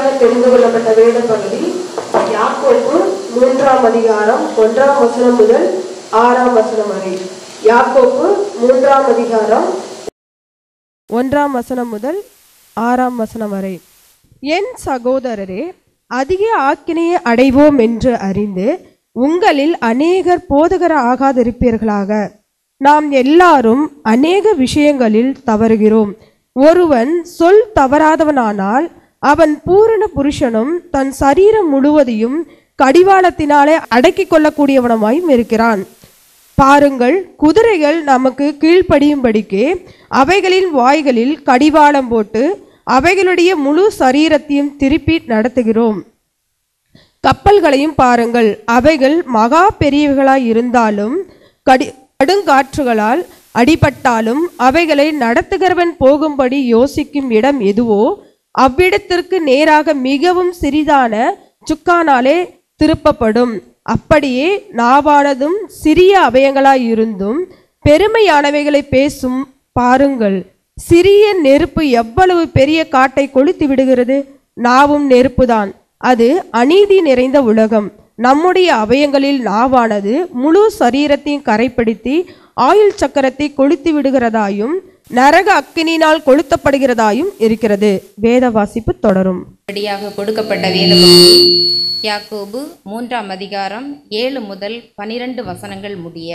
எளிதாக தெரிந்து கொள்ளப்பட்ட வேத பகுதி யாக்கோப்பு மூன்றாம் அதிகாரம் ஒன்றாம் வசனம் முதல் ஆறாம் வசனம் வரை யாக்கோப்பு மூன்றாம் அதிகாரம் ஒன்றாம் வசனம் முதல் ஆறாம் வசனம் வரை என் சகோதரரே அதிக ஆக்கினையை அடைவோம் என்று அறிந்து உங்களில் அநேகர் போதகர் ஆகாதிருப்பீர்களாக நாம் எல்லாரும் அநேக விஷயங்களில் தவறுகிறோம் ஒருவன் சொல் தவறாதவனானால் அவன் பூரண புருஷனும் தன் சரீரம் முழுவதையும் கடிவாளத்தினாலே அடக்கிக் கொள்ளக்கூடியவனுமாயும் இருக்கிறான் பாருங்கள் குதிரைகள் நமக்கு கீழ்ப்படியும்படிக்கு அவைகளின் வாய்களில் கடிவாளம் போட்டு அவைகளுடைய முழு சரீரத்தையும் திருப்பி நடத்துகிறோம் கப்பல்களையும் பாருங்கள் அவைகள் மகா பெரியவைகளாய் இருந்தாலும் கடி கடுங்காற்றுகளால் அடிபட்டாலும் அவைகளை நடத்துகிறவன் போகும்படி யோசிக்கும் இடம் எதுவோ அவ்விடத்திற்கு நேராக மிகவும் சிறிதான சுக்கானாலே திருப்பப்படும் அப்படியே நாவானதும் சிறிய அவயங்களாய் இருந்தும் பெருமையானவைகளை பேசும் பாருங்கள் சிறிய நெருப்பு எவ்வளவு பெரிய காட்டை கொளுத்தி விடுகிறது நாவும் நெருப்புதான் அது அநீதி நிறைந்த உலகம் நம்முடைய அவயங்களில் நாவானது முழு சரீரத்தையும் கரைப்படுத்தி ஆயுள் சக்கரத்தை கொளுத்தி விடுகிறதாயும் நரக அக்கினினால் கொளுத்தப்படுகிறதாயும் இருக்கிறது வேத வாசிப்பு தொடரும் படியாக கொடுக்கப்பட்ட வேத பகுதி யாக்கோபு மூன்றாம் அதிகாரம் ஏழு முதல் பனிரெண்டு வசனங்கள் முடிய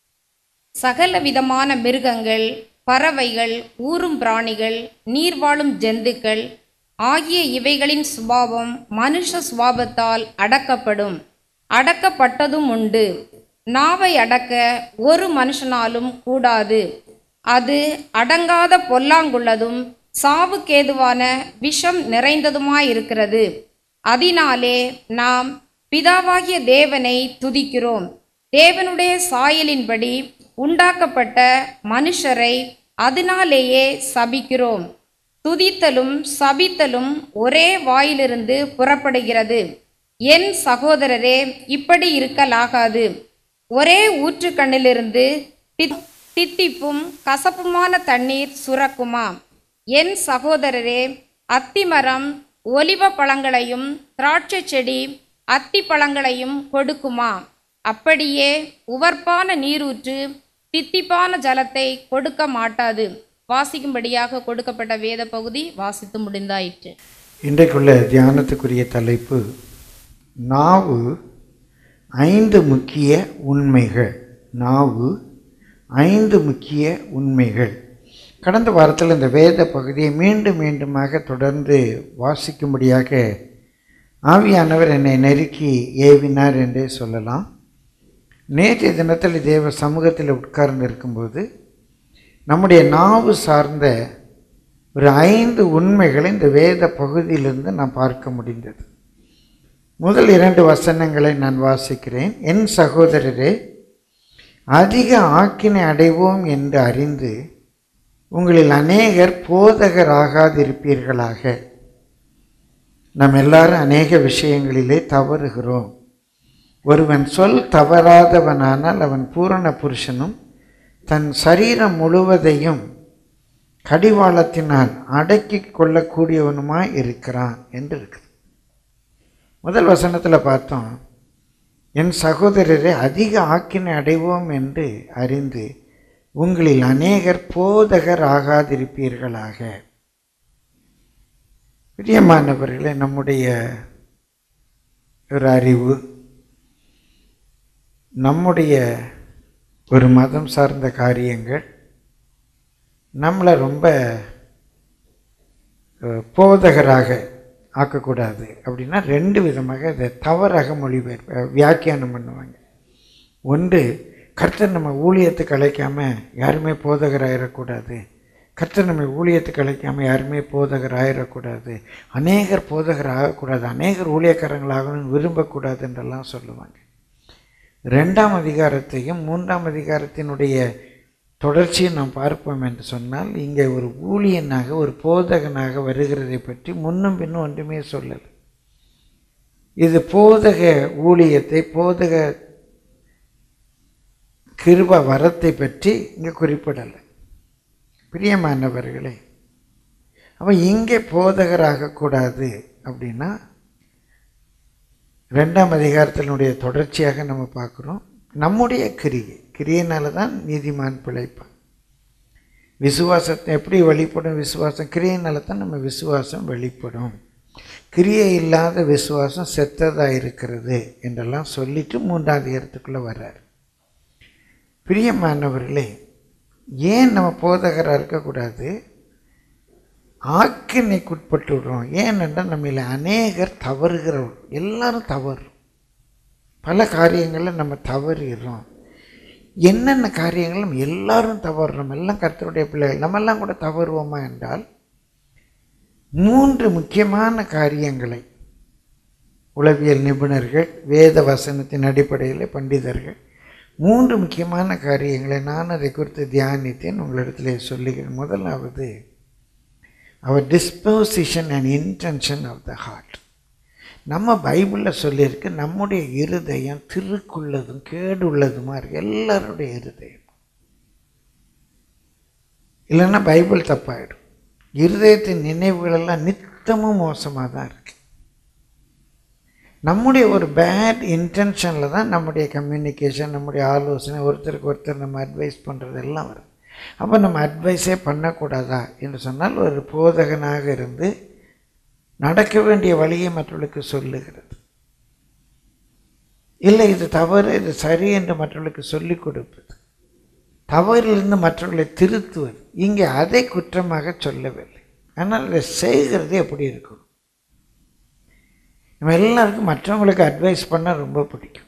சகல விதமான மிருகங்கள் பறவைகள் ஊரும் பிராணிகள் நீர்வாழும் ஜந்துக்கள் ஆகிய இவைகளின் சுபாவம் மனுஷ சுபாவத்தால் அடக்கப்படும் அடக்கப்பட்டதும் உண்டு நாவை அடக்க ஒரு மனுஷனாலும் கூடாது அது அடங்காத பொல்லாங்குள்ளதும் சாவுக்கேதுவான விஷம் நிறைந்ததுமாயிருக்கிறது அதனாலே நாம் பிதாவாகிய தேவனை துதிக்கிறோம் தேவனுடைய சாயலின்படி உண்டாக்கப்பட்ட மனுஷரை அதனாலேயே சபிக்கிறோம் துதித்தலும் சபித்தலும் ஒரே வாயிலிருந்து புறப்படுகிறது என் சகோதரரே இப்படி இருக்கலாகாது ஒரே ஊற்றுக்கண்ணிலிருந்து தி- தித்திப்பும் கசப்புமான தண்ணீர் சுரக்குமா என் சகோதரரே அத்திமரம் ஒலிவ பழங்களையும் திராட்சை செடி அத்தி பழங்களையும் கொடுக்குமா அப்படியே உவர்ப்பான நீரூற்று தித்திப்பான ஜலத்தை கொடுக்க மாட்டாது வாசிக்கும்படியாக கொடுக்கப்பட்ட வேத பகுதி வாசித்து முடிந்தாயிற்று இன்றைக்குள்ள தியானத்துக்குரிய தலைப்பு நாவு ஐந்து முக்கிய உண்மைகள் நாவு ஐந்து முக்கிய உண்மைகள் கடந்த வாரத்தில் இந்த வேத பகுதியை மீண்டும் மீண்டுமாக தொடர்ந்து வாசிக்கும்படியாக ஆவியானவர் என்னை நெருக்கி ஏவினார் என்றே சொல்லலாம் நேற்றைய தினத்தில் தேவ சமூகத்தில் உட்கார்ந்து இருக்கும்போது நம்முடைய நாவு சார்ந்த ஒரு ஐந்து உண்மைகளை இந்த வேத பகுதியிலிருந்து நான் பார்க்க முடிந்தது முதல் இரண்டு வசனங்களை நான் வாசிக்கிறேன் என் சகோதரரே அதிக ஆக்கினை அடைவோம் என்று அறிந்து உங்களில் அநேகர் போதகராகாதிருப்பீர்களாக நாம் எல்லாரும் அநேக விஷயங்களிலே தவறுகிறோம் ஒருவன் சொல் தவறாதவனானால் அவன் பூரண புருஷனும் தன் சரீரம் முழுவதையும் கடிவாளத்தினால் அடக்கிக் கொள்ளக்கூடியவனுமாய் இருக்கிறான் என்று இருக்குது முதல் வசனத்தில் பார்த்தோம் என் சகோதரரை அதிக ஆக்கினை அடைவோம் என்று அறிந்து உங்களில் அநேகர் போதகர் ஆகாதிருப்பீர்களாக பிரியமானவர்களே நம்முடைய ஒரு அறிவு நம்முடைய ஒரு மதம் சார்ந்த காரியங்கள் நம்மளை ரொம்ப அஹ், போதகராக ஆக்கக்கூடாது அப்படின்னா ரெண்டு விதமாக இதை தவறாக மொழிபெயர்ப்ப வியாக்கியானம் பண்ணுவாங்க ஒன்று கர்த்தர் நம்ம ஊழியத்துக்கு அழைக்காம யாருமே போதகராயிடக்கூடாது கர்த்தர் நம்ம ஊழியத்துக்கு அழைக்காம யாருமே போதகராயிடக்கூடாது அநேகர் போதகர் ஆகக்கூடாது அநேகர் ஊழியக்காரங்களாகணும்னு விரும்பக்கூடாது என்றெல்லாம் சொல்லுவாங்க ரெண்டாம் அதிகாரத்தையும் மூன்றாம் அதிகாரத்தினுடைய தொடர்ச்சியை நாம் பார்ப்போம் என்று சொன்னால் இங்கே ஒரு ஊழியனாக ஒரு போதகனாக வருகிறதை பற்றி முன்னும் பின்னும் ஒன்றுமே சொல்லலை இது போதக ஊழியத்தை போதக கிருப வரத்தை பற்றி இங்கே குறிப்பிடலை பிரியமானவர்களே அப்போ இங்கே போதகராகக்கூடாது அப்படின்னா ரெண்டாம் அதிகாரத்தினுடைய தொடர்ச்சியாக நம்ம பார்க்குறோம் நம்முடைய கிரியை கிரியைனால தான் நீதிமான் பிழைப்பான் விசுவாசத்தை எப்படி வெளிப்படும் விசுவாசம் கிரியைனால தான் நம்ம விசுவாசம் வெளிப்படும் கிரியை இல்லாத விசுவாசம் செத்ததாக இருக்கிறது என்றெல்லாம் சொல்லிட்டு மூன்றாம் அதிகாரத்துக்குள்ளே வர்றார் பிரியமானவர்களே ஏன் நம்ம போதகராக இருக்கக்கூடாது ஆக்கினைக்குட்பட்டு விடுறோம் ஏனென்றால் நம்மள அநேகர் தவறுகிறவர் எல்லாரும் தவறு பல காரியங்களில் நம்ம தவறுகிறோம் என்னென்ன காரியங்கள் நம்ம எல்லாரும் தவறுறோம் எல்லாம் கர்த்தருடைய பிள்ளைகள் நம்மெல்லாம் கூட தவறுவோமா என்றால் மூன்று முக்கியமான காரியங்களை உளவியல் நிபுணர்கள் வேத வசனத்தின் அடிப்படையில் பண்டிதர்கள் மூன்று முக்கியமான காரியங்களை நான் அதை குறித்து தியானித்தேன் உங்களிடத்தில் சொல்லுகிறேன் முதலாவது அவர் disposition and intention of the heart நம்ம பைபிளில் சொல்லியிருக்கு நம்முடைய இருதயம் திருக்குள்ளதும் கேடு உள்ளதுமா இருக்கு எல்லாருடைய இருதயம் இல்லைன்னா பைபிள் தப்பாயிடும் இருதயத்தின் நினைவுகளெல்லாம் நித்தமும் மோசமாக தான் இருக்கு நம்முடைய ஒரு பேட் இன்டென்ஷனில் தான் நம்முடைய கம்யூனிகேஷன் நம்முடைய ஆலோசனை ஒருத்தருக்கு ஒருத்தர் நம்ம அட்வைஸ் பண்ணுறது எல்லாம் வரும் அப்போ நம்ம அட்வைஸே பண்ணக்கூடாதா என்று சொன்னால் ஒரு போதகனாக இருந்து நடக்க வேண்டிய வழியை மற்றவர்களுக்கு சொல்லுகிறது இல்லை இது தவறு இது சரி என்று மற்றவர்களுக்கு சொல்லிக் கொடுப்பது தவறிலிருந்து மற்றவர்களை திருத்துவது இங்கே அதை குற்றமாக சொல்லவில்லை ஆனால் அதை செய்கிறது எப்படி இருக்கணும் நம்ம எல்லாருக்கும் மற்றவங்களுக்கு அட்வைஸ் பண்ண ரொம்ப பிடிக்கும்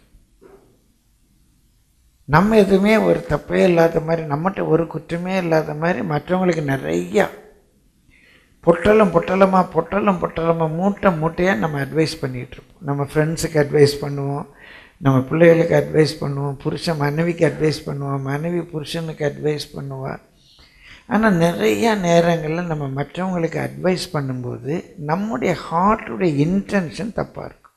நம்ம எதுவுமே ஒரு தப்பே இல்லாத மாதிரி நம்மகிட்ட ஒரு குற்றமே இல்லாத மாதிரி மற்றவங்களுக்கு நிறையா பொட்டலம் பொட்டலமாக பொட்டலம் பொட்டலமாக மூட்டை மூட்டையாக நம்ம அட்வைஸ் பண்ணிகிட்ருப்போம் நம்ம ஃப்ரெண்ட்ஸுக்கு அட்வைஸ் பண்ணுவோம் நம்ம பிள்ளைகளுக்கு அட்வைஸ் பண்ணுவோம் புருஷன் மனைவிக்கு அட்வைஸ் பண்ணுவோம் மனைவி புருஷனுக்கு அட்வைஸ் பண்ணுவாள் ஆனால் நிறைய நேரங்களில் நம்ம மற்றவங்களுக்கு அட்வைஸ் பண்ணும்போது நம்முடைய ஹார்ட்டுடைய இன்டென்ஷன் தப்பாக இருக்கும்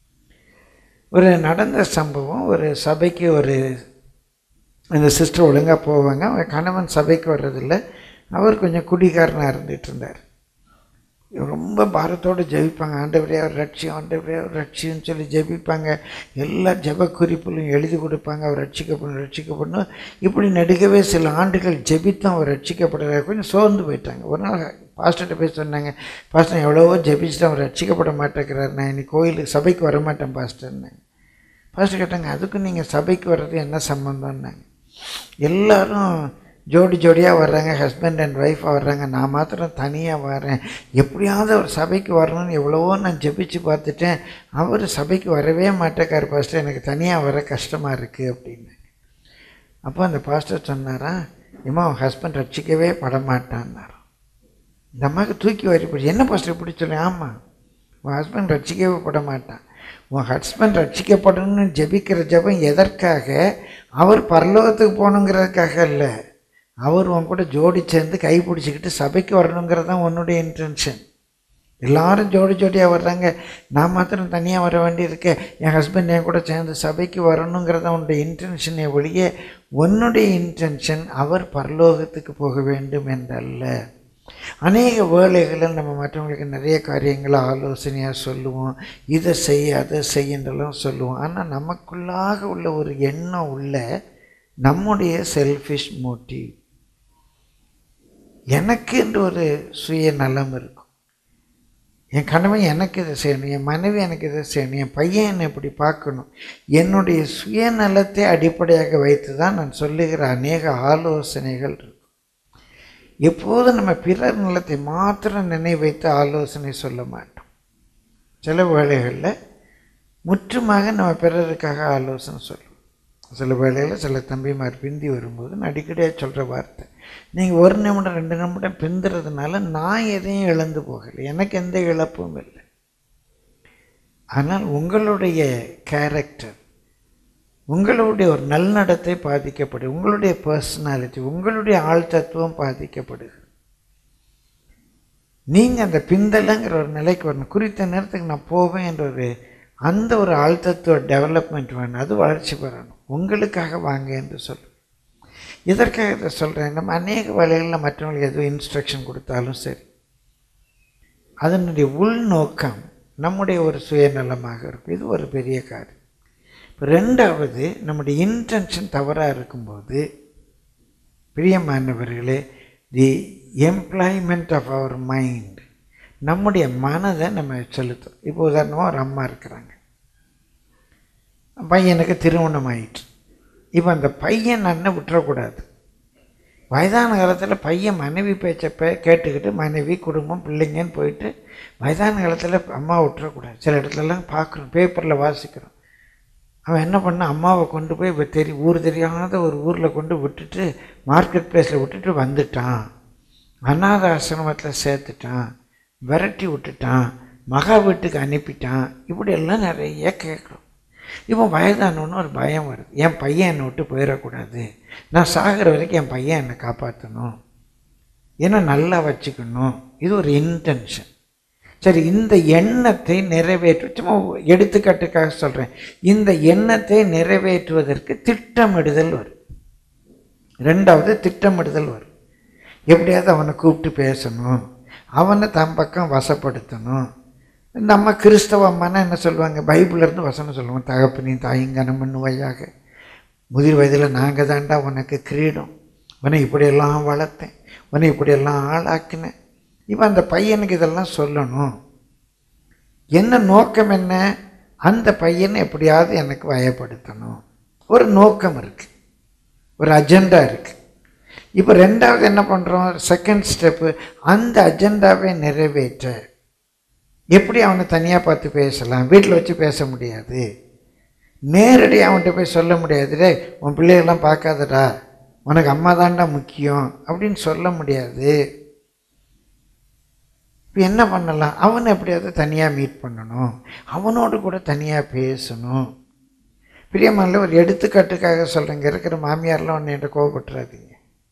ஒரு நடந்த சம்பவம் ஒரு சபைக்கு ஒரு அந்த சிஸ்டர் ஒழுங்காக போவாங்க அவங்க கணவன் சபைக்கு வர்றதில்ல அவர் கொஞ்சம் குடிகாரனாக இருந்துகிட்டு இருந்தார் ரொம்ப பாரத்தோடு ஜெபிப்பாங்க ஆண்டவரே அவர் ரட்சியம் ஆண்டவரே அவர் ரட்சியம்னு சொல்லி ஜெபிப்பாங்க எல்லா ஜெப குறிப்புலையும் எழுதி கொடுப்பாங்க அவர் ரட்சிக்கப்படணும் ரட்சிக்கப்படணும் இப்படி நடுக்கவே சில ஆண்டுகள் ஜெபித்தும் அவர் ரட்சிக்கப்படுறாரு கொஞ்சம் சோர்ந்து போயிட்டாங்க ஒரு நாள் பாஸ்டர்கிட்ட போய் சொன்னாங்க பாஸ்டர் எவ்வளவோ ஜெபிச்சுட்டு அவர் ரட்சிக்கப்பட மாட்டேங்கிறார் நான் இன்னைக்கு கோயிலுக்கு சபைக்கு வர மாட்டேன் பாஸ்டர்னாங்க பாஸ்டர் கேட்டாங்க அதுக்கும் நீங்கள் சபைக்கு வர்றது என்ன சம்மந்தம்னாங்க எல்லாரும் ஜோடி ஜோடியாக வர்றாங்க ஹஸ்பண்ட் அண்ட் ஒய்ஃபாக வர்றாங்க நான் மாத்திரம் தனியாக வரேன் எப்படியாவது அவர் சபைக்கு வரணும்னு எவ்வளவோ நான் ஜெபிச்சு பார்த்துட்டேன் அவர் சபைக்கு வரவே மாட்டேக்கார் பாஸ்டர் எனக்கு தனியாக வர கஷ்டமாக இருக்குது அப்படின்னு அப்போ அந்த பாஸ்டர் சொன்னாரா இம்மா உன் ஹஸ்பண்ட் ரட்சிக்கவே படமாட்டான்னார் இந்த அம்மாவுக்கு தூக்கி வாரி போச்சு என்ன பாஸ்டர் இப்படி சொல்லி ஆமாம் உன் ஹஸ்பண்ட் ரட்சிக்கவே பட மாட்டான் உன் ஹஸ்பண்ட் ரட்சிக்கப்படணும்னு ஜெபிக்கிற ஜெபம் எதற்காக அவர் பரலோகத்துக்கு போகணுங்கிறதுக்காக இல்லை அவர் உன் கூட ஜோடி சேர்ந்து கை பிடிச்சிக்கிட்டு சபைக்கு வரணுங்கிறது தான் உன்னுடைய இன்டென்ஷன் எல்லாரும் ஜோடி ஜோடியாக வர்றாங்க நான் மாத்திரம் தனியாக வர வேண்டியிருக்கேன் என் ஹஸ்பண்ட் என் கூட சேர்ந்து சபைக்கு வரணுங்கிறத உன்னுடைய இன்டென்ஷனை ஒழிய உன்னுடைய இன்டென்ஷன் அவர் பரலோகத்துக்கு போக வேண்டும் என்றல்ல அநேக வேலைகளில் நம்ம மற்றவங்களுக்கு நிறைய காரியங்களை ஆலோசனையாக சொல்லுவோம் இதை செய் அதை செய்யன்றெல்லாம் சொல்லுவோம் ஆனால் நமக்குள்ளாக உள்ள ஒரு எண்ணம் உள்ள நம்முடைய செல்ஃபிஷ் மோட்டிவ் எனக்கு என்று ஒரு சுயநலம் இருக்கும் என் கணவன் எனக்கு இதை செய்யணும் என் மனைவி எனக்கு இதை செய்யணும் என் பையன் என்னை இப்படி பார்க்கணும் என்னுடைய சுயநலத்தை அடிப்படையாக வைத்து தான் நான் சொல்லுகிற அநேக ஆலோசனைகள் இருக்கும் எப்போதும் நம்ம பிறர் நலத்தை மாத்திரம் நினைவைத்து ஆலோசனை சொல்ல மாட்டோம் சில வேளைகளில் முற்றுமாக நம்ம பிறருக்காக ஆலோசனை சொல்லுவோம் சில வேளையில் சில தம்பிமார் பிந்தி வரும்போது நான் அடிக்கடியாக சொல்கிற வார்த்தை நீங்கள் ஒரு நிமிடம் ரெண்டு நிமிடம் பிந்துறதுனால நான் எதையும் இழந்து போகலை எனக்கு எந்த இழப்பும் இல்லை ஆனால் உங்களுடைய கேரக்டர் உங்களுடைய ஒரு நல்நடத்தை பாதிக்கப்படும் உங்களுடைய பர்சனாலிட்டி உங்களுடைய ஆள் தத்துவம் பாதிக்கப்படுது நீங்கள் அந்த பிந்தலைங்கிற ஒரு நிலைக்கு வரணும் குறித்த நேரத்துக்கு நான் போவேன் என்ற ஒரு அந்த ஒரு ஆள் தத்துவ டெவலப்மெண்ட் வேணும் அது வளர்ச்சி பெறணும் உங்களுக்காக வாங்க என்று சொல்லு இதற்காக இதை சொல்கிறேன் நம்ம அநேக வேலைகளில் மற்றவங்களுக்கு எதுவும் இன்ஸ்ட்ரக்ஷன் கொடுத்தாலும் சரி அதனுடைய உள்நோக்கம் நம்முடைய ஒரு சுயநலமாக இருக்கும் இது ஒரு பெரிய காரியம் இப்போ ரெண்டாவது நம்முடைய இன்டென்ஷன் தவறாக இருக்கும்போது பிரியமானவர்களே the employment of our mind நம்முடைய மனதை நம்ம செலுத்தும் இப்போ உதாரணமாக ஒரு அம்மா இருக்கிறாங்க பையனுக்கு திருமணம் ஆயிற்று இப்போ அந்த பையன் அண்ணன் விட்டுறக்கூடாது வயதான காலத்தில் பையன் மனைவி பேச்சை பே கேட்டுக்கிட்டு மனைவி குடும்பம் பிள்ளைங்கன்னு போயிட்டு வயதான காலத்தில் அம்மா விட்டுறக்கூடாது சில இடத்துலலாம் பார்க்குறோம் பேப்பரில் வாசிக்கிறோம் அவன் என்ன பண்ணான் அம்மாவை கொண்டு போய் இப்போ தெரி ஊர் தெரியாத ஒரு ஊரில் கொண்டு விட்டுட்டு மார்க்கெட் பிளேஸில் விட்டுட்டு வந்துட்டான் அநாத ஆசிரமத்தில் சேர்த்துட்டான் விரட்டி விட்டுட்டான் மகா வீட்டுக்கு அனுப்பிட்டான் இப்படியெல்லாம் நிறைய கேட்குறோம் இப்போ வயதானோன்னு ஒரு பயம் வருது என் பையன் என்னை விட்டு போயிடக்கூடாது நான் சாகிற வரைக்கும் என் பையன் என்னை காப்பாற்றணும் ஏன்னா நல்லா வச்சுக்கணும் இது ஒரு இன்டென்ஷன் சரி இந்த எண்ணத்தை நிறைவேற்று சும்மா எடுத்துக்காட்டுக்காக சொல்கிறேன் இந்த எண்ணத்தை நிறைவேற்றுவதற்கு திட்டமிடுதல் வரும் ரெண்டாவது திட்டமிடுதல் வரும் எப்படியாவது அவனை கூப்பிட்டு பேசணும் அவனை தன் பக்கம் வசப்படுத்தணும் நம்ம கிறிஸ்தவ அம்மானா என்ன சொல்லுவாங்க பைபிள்லேருந்து வசனம் சொல்லுவாங்க தகப்பனையும் தாயும் கனம் பண்ணுவாயாக முதிர் வயதில் நாங்கள் தாண்டா உனக்கு கிரீடம் உன்னை இப்படியெல்லாம் வளர்த்தேன் உன்னை இப்படியெல்லாம் ஆளாக்கினேன் இவன் அந்த பையனுக்கு இதெல்லாம் சொல்லணும் என்ன நோக்கம் என்ன அந்த பையனை எப்படியாவது எனக்கு வயப்படுத்தணும் ஒரு நோக்கம் இருக்குது ஒரு அஜெண்டா இருக்குது இப்போ ரெண்டாவது என்ன பண்ணுறோம் செகண்ட் ஸ்டெப்பு அந்த அஜெண்டாவை நிறைவேற்ற எப்படி அவனை தனியாக பார்த்து பேசலாம் வீட்டில் வச்சு பேச முடியாது நேரடியாக அவன்கிட்ட போய் சொல்ல முடியாது டேய் உன் பிள்ளைகள்லாம் பார்க்காதடா உனக்கு அம்மா தாண்டா முக்கியம் அப்படின்னு சொல்ல முடியாது இப்போ என்ன பண்ணலாம் அவனை எப்படியாவது தனியாக மீட் பண்ணணும் அவனோடு கூட தனியாக பேசணும் பிரியமான ஒரு எடுத்துக்காட்டுக்காக சொல்கிறேங்க இருக்கிற மாமியார்லாம் ஒன்று என்கிட்ட கோவப்பட்டுறாதீங்க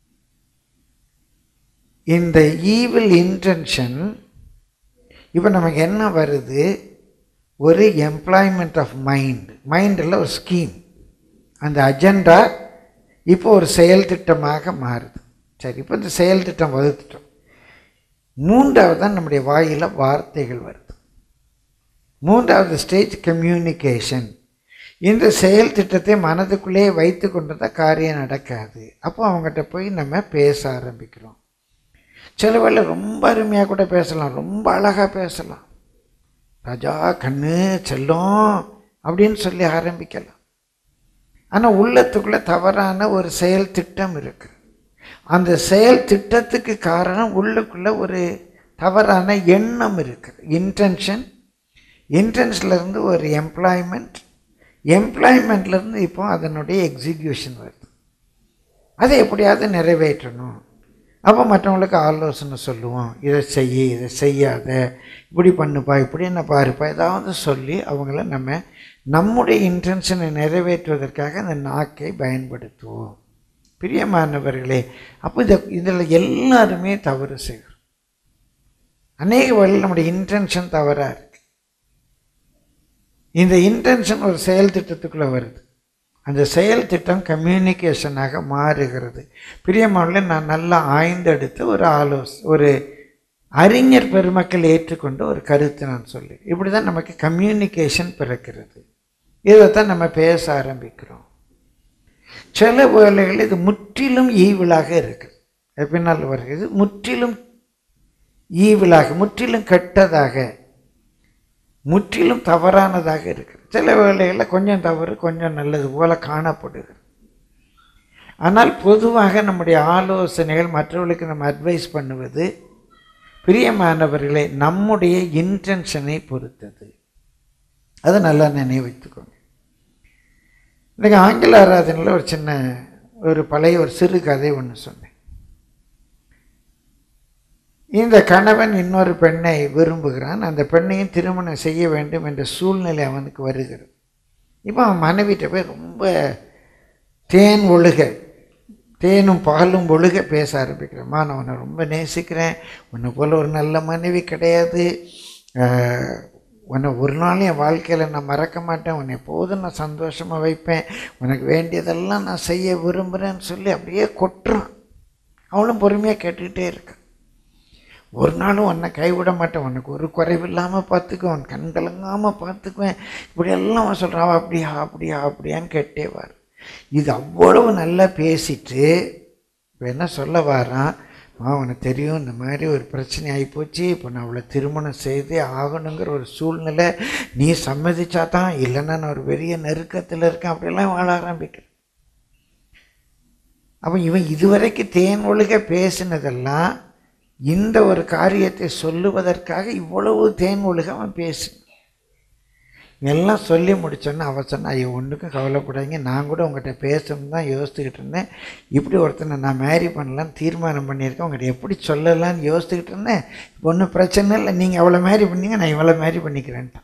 இந்த ஈவில் இன்டென்ஷன் இப்போ நமக்கு என்ன வருது ஒரு எம்ப்ளாய்மெண்ட் ஆஃப் மைண்ட் மைண்டில் ஒரு ஸ்கீம் அந்த அஜெண்டா இப்போ ஒரு செயல் திட்டமாக மாறுது சரி இப்போ இந்த செயல் திட்டம் வகுத்துட்டோம் மூன்றாவது தான் நம்முடைய வாயில் வார்த்தைகள் வருது மூன்றாவது ஸ்டேஜ் கம்யூனிகேஷன் இந்த செயல் திட்டத்தை மனதுக்குள்ளே வைத்து கொண்டு தான் காரியம் நடக்காது அப்போ அவங்ககிட்ட போய் நம்ம பேச ஆரம்பிக்கிறோம் சில வேளை ரொம்ப அருமையாக கூட பேசலாம் ரொம்ப அழகாக பேசலாம் ராஜா கண்ணு செல்லம் அப்படின்னு சொல்லி ஆரம்பிக்கலாம் ஆனால் உள்ளத்துக்குள்ளே தவறான ஒரு செயல் திட்டம் இருக்குது அந்த செயல் திட்டத்துக்கு காரணம் உள்ளுக்குள்ளே ஒரு தவறான எண்ணம் இருக்குது இன்டென்ஷன் இன்டென்ஷன்லேருந்து ஒரு எம்ப்ளாய்மெண்ட் எம்ப்ளாய்மெண்ட்லேருந்து இப்போ அதனுடைய எக்ஸிக்யூஷன் வருது அதை எப்படியாவது நிறைவேற்றணும் அப்போ மற்றவங்களுக்கு ஆலோசனை சொல்லுவோம் இதை செய்ய இதை செய்யாத இப்படி பண்ணுப்பா இப்படி என்ன பாருப்பா ஏதாவது சொல்லி அவங்கள நம்ம நம்முடைய இன்டென்ஷனை நிறைவேற்றுவதற்காக அந்த நாக்கை பயன்படுத்துவோம் பிரியமானவர்களே அப்போ இதை இதில் எல்லாருமே தவறு செய்கிறோம் அநேக வழியில் நம்முடைய இன்டென்ஷன் தவறாக இருக்கு இந்த இன்டென்ஷன் ஒரு செயல் திட்டத்துக்குள்ளே வருது அந்த செயல் திட்டம் கம்யூனிகேஷனாக மாறுகிறது பிரியமான நான் நல்லா ஆய்ந்தெடுத்து ஒரு ஆலோஸ் ஒரு அறிஞர் பெருமக்கள் ஏற்றுக்கொண்டு ஒரு கருத்து நான் சொல்லி இப்படி தான் நமக்கு கம்யூனிகேஷன் பிறக்கிறது இதைத்தான் நம்ம பேச ஆரம்பிக்கிறோம் சில வேலைகள் இது முற்றிலும் ஈவிலாக இருக்குது அது பின்னால் வருகிறது முற்றிலும் ஈவிலாக முற்றிலும் கெட்டதாக முற்றிலும் தவறானதாக இருக்குது சில வேளைகளில் கொஞ்சம் தவறு கொஞ்சம் நல்லது போல காணப்படுகிறது ஆனால் பொதுவாக நம்முடைய ஆலோசனைகள் மற்றவர்களுக்கு நம்ம அட்வைஸ் பண்ணுவது பிரியமானவர்களே நம்முடைய இன்டென்ஷனை பொறுத்தது அதை நல்லா நினைவு வைத்துக்கோங்க இன்றைக்கி ஆங்கில ஆராதனையில் ஒரு சின்ன ஒரு பழைய ஒரு சிறு கதை ஒன்று சொன்னேன் இந்த கணவன் இன்னொரு பெண்ணை விரும்புகிறான் அந்த பெண்ணையும் திருமணம் செய்ய வேண்டும் என்ற சூழ்நிலை அவனுக்கு வருகிறது இப்போ அவன் மனைவிட்ட போய் ரொம்ப தேன் ஒழுக தேனும் பாலும் ஒழுக பேச ஆரம்பிக்கிறேம்மா நான் உன்னை ரொம்ப நேசிக்கிறேன் உன்னை போல் ஒரு நல்ல மனைவி கிடையாது ஆஹ், உன்னை ஒரு நாள் என் வாழ்க்கையில் நான் மறக்க மாட்டேன் உன்னை எப்போதும் நான் சந்தோஷமாக வைப்பேன் உனக்கு வேண்டியதெல்லாம் நான் செய்ய விரும்புகிறேன்னு சொல்லி அப்படியே கொட்டுறான் அவளும் பொறுமையாக கேட்டுக்கிட்டே இருக்கான் ஒரு நாளும் உன்னை கைவிட மாட்டேன் உனக்கு ஒரு குறைவு இல்லாமல் பார்த்துக்குவேன் கண் கலங்காமல் பார்த்துக்குவேன் இப்படியெல்லாம் அவன் சொல்கிறான் அவன் அப்படியா அப்படியா அப்படியான்னு கேட்டேவார் இது அவ்வளவு நல்லா பேசிட்டு இப்போ என்ன சொல்ல வாரான் "அம்மா, உனக்கு தெரியும் இந்த மாதிரி ஒரு பிரச்சனை ஆகிப்போச்சு இப்போ நான் அவளை திருமணம் செய்தே ஆகணுங்கிற ஒரு சூழ்நிலை நீ சம்மதிச்சா தான் இல்லைன்னா நான் ஒரு பெரிய நெருக்கத்தில் இருக்கேன் அப்படிலாம் வாழ ஆரம்பிக்கிறேன் அப்போ இவன் இதுவரைக்கும் தேன் ஒழுக பேசினதெல்லாம் இந்த ஒரு காரியத்தை சொல்லுவதற்காக இவ்வளவு தேன் ஒழுக அவன் பேசு எல்லாம் சொல்லி முடிச்சோன்னே அவன் சொன்னா ஐயோ ஒன்றுக்கும் கவலைப்படாதீங்க நான் கூட உங்கள்கிட்ட பேசணும்னு தான் யோசிச்சுக்கிட்டு இருந்தேன் இப்படி ஒருத்தனை நான் மேரி பண்ணலான்னு தீர்மானம் பண்ணியிருக்கேன் உங்கள்கிட்ட எப்படி சொல்லலாம்னு யோசிச்சுக்கிட்டு இருந்தேன் இப்போ ஒன்றும் பிரச்சனை இல்லை நீங்கள் அவ்வளோ மேரி பண்ணீங்க நான் இவ்வளோ மேரி பண்ணிக்கிறேன்ட்டான்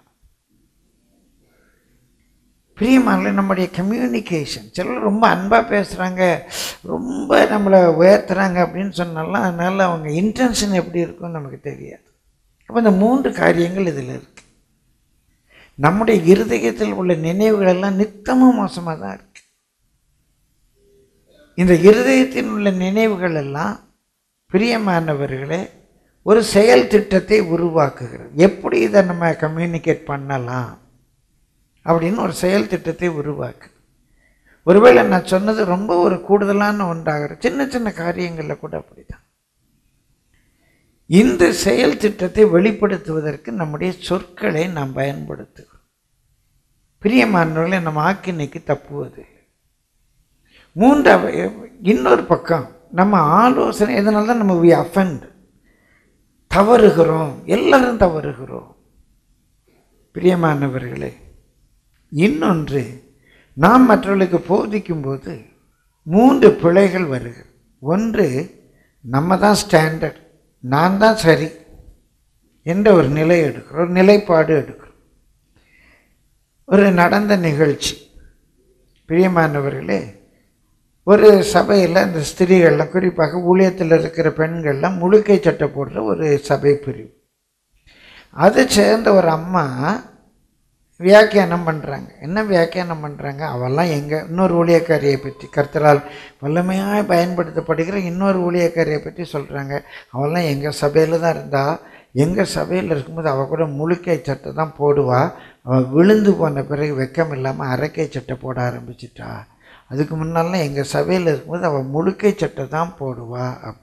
பிரியமான நம்முடைய கம்யூனிகேஷன் சிலர் ரொம்ப அன்பாக பேசுகிறாங்க ரொம்ப நம்மளை உயர்த்துறாங்க அப்படின்னு சொன்னாலாம் அதனால் அவங்க இன்டென்ஷன் எப்படி இருக்கும்னு நமக்கு தெரியாது அப்போ இந்த மூன்று காரியங்கள் இதில் இருக்கு நம்முடைய இருதயத்தில் உள்ள நினைவுகள் எல்லாம் நித்தமும் மோசமாக தான் இருக்கு இந்த இருதயத்தில் உள்ள நினைவுகள் எல்லாம் பிரியமானவர்களே ஒரு செயல் திட்டத்தை உருவாக்குகிறது எப்படி இதை நம்ம கம்யூனிகேட் பண்ணலாம் அப்படின்னு ஒரு செயல் திட்டத்தை உருவாக்கு ஒருவேளை நான் சொன்னது ரொம்ப ஒரு கூடுதலான ஒன்றாகிற சின்ன சின்ன காரியங்களில் கூட அப்படிதான் இந்த செயல் திட்டத்தை வெளிப்படுத்துவதற்கு நம்முடைய சொற்களை நாம் பயன்படுத்துகிறோம் பிரியமானவர்களை நம்ம ஆக்கினைக்கு தப்புவது மூன்றாவது இன்னொரு பக்கம் நம்ம ஆலோசனை இதனால தான் நம்ம வி அஃபண்ட் தவறுகிறோம் எல்லாரும் தவறுகிறோம் பிரியமானவர்களே இன்னொன்று நாம் மற்றவர்களுக்கு போதிக்கும்போது மூன்று பிழைகள் வருகிறது ஒன்று நம்ம தான் ஸ்டாண்டர்ட் நான் தான் சரி என்ற ஒரு நிலை எடுக்கிறோம் ஒரு நிலைப்பாடு எடுக்கிறோம் ஒரு நடந்த நிகழ்ச்சி பிரியமானவர்களே ஒரு சபையில் அந்த ஸ்திரீகள்லாம் குறிப்பாக ஊழியத்தில் இருக்கிற பெண்கள்லாம் முழுக்கை சட்டை போடுற ஒரு சபை பிரிவு அதை சேர்ந்த ஒரு அம்மா வியாக்கியானம் பண்ணுறாங்க என்ன வியாக்கியானம் பண்ணுறாங்க அவெல்லாம் எங்கள் இன்னொரு ஊழியக்காரியை பற்றி கர்த்தரால் வல்லமையாக பயன்படுத்தப்படுகிற இன்னொரு ஊழியக்காரியை பற்றி சொல்கிறாங்க அவெல்லாம் எங்கள் சபையில் தான் இருந்தா எங்கள் சபையில் இருக்கும்போது அவள் கூட முழுக்கை சட்டை தான் போடுவா அவள் விழுந்து போன பிறகு வெக்கம் இல்லாமல் அரைக்கை சட்டை போட ஆரம்பிச்சிட்டா அதுக்கு முன்னாலாம் எங்கள் சபையில் இருக்கும்போது அவள் முழுக்கை சட்டை தான் போடுவா அப்படி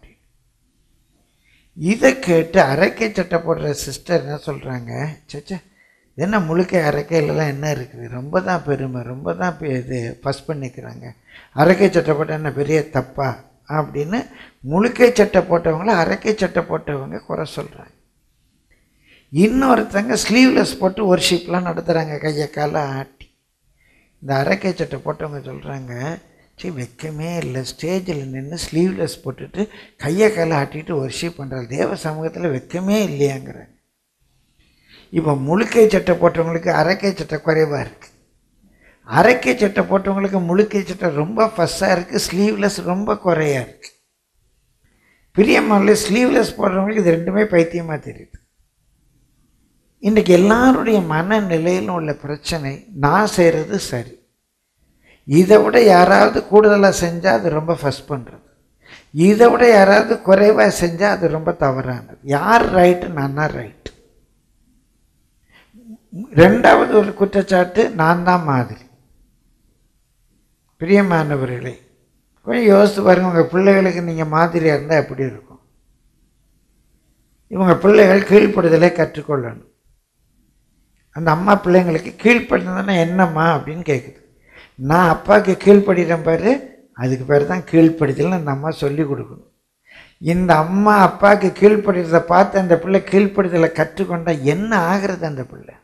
இதை கேட்டு அரைக்கை சட்டை போடுற சிஸ்டர் என்ன சொல்கிறாங்க சேச்சே என்ன முழுக்கை அரைக்கையிலலாம் என்ன இருக்குது ரொம்ப தான் பெருமை ரொம்ப தான் பெ- இது ஃபஸ்ட் பண்ணிக்கிறாங்க அரைக்கை சட்டை போட்டால் என்ன பெரிய தப்பா அப்படின்னு முழுக்கை சட்டை போட்டவங்கள அரைக்கை சட்டை போட்டவங்க குறை சொல்கிறாங்க இன்னொருத்தங்க ஸ்லீவ்லெஸ் போட்டு ஒர்ஷிப்லாம் நடத்துகிறாங்க கையை காலை ஆட்டி இந்த அரைக்கை சட்டை போட்டவங்க சொல்கிறாங்க சரி வெக்கமே இல்லை ஸ்டேஜில் நின்று ஸ்லீவ்லெஸ் போட்டுட்டு கையை காலை ஆட்டிட்டு ஒர்ஷிப் பண்ணுறாங்க தேவ சமூகத்தில் வெக்கமே இல்லையாங்கிறாங்க இப்போ முழுக்கை சட்டை போட்டவங்களுக்கு அரைக்கை சட்டை குறைவாக இருக்குது அரைக்கை சட்டை போட்டவங்களுக்கு முழுக்கை சட்டை ரொம்ப ஃபஸ்ஸாக இருக்குது ஸ்லீவ்லெஸ் ரொம்ப குறையா இருக்குது பிரியமான ஸ்லீவ்லெஸ் போடுறவங்களுக்கு இது ரெண்டுமே பைத்தியமாக தெரியுது இன்றைக்கி எல்லாருடைய மனநிலையிலும் உள்ள பிரச்சனை நான் செய்கிறது சரி இதை விட யாராவது கூடுதலாக செஞ்சால் அது ரொம்ப ஃபஸ்ட் பண்ணுறது இதை விட யாராவது குறைவாக செஞ்சால் அது ரொம்ப தவறானது யார் ரைட்டு நான் தான் ரைட் ரெண்டாவது ஒரு குற்றச்சாட்டு நான் தான் மாதிரி பிரியமானவர்களே கொஞ்சம் யோசித்து பாருங்க உங்கள் பிள்ளைகளுக்கு நீங்கள் மாதிரியாக இருந்தால் எப்படி இருக்கும் இவங்க பிள்ளைகள் கீழ்ப்படுதலை கற்றுக்கொள்ளணும் அந்த அம்மா பிள்ளைங்களுக்கு கீழ்ப்படுறதுன்னா என்னம்மா அப்படின்னு கேட்குது நான் அப்பாவுக்கு கீழ்ப்படுகிறேன் பாரு அதுக்கு பேர் தான் கீழ்ப்படுதல்னு அந்த அம்மா சொல்லி கொடுக்கணும் இந்த அம்மா அப்பாவுக்கு கீழ்ப்படுறதை பார்த்து அந்த பிள்ளை கீழ்ப்படுதலை கற்றுக்கொண்டா என்ன ஆகிறது அந்த பிள்ளை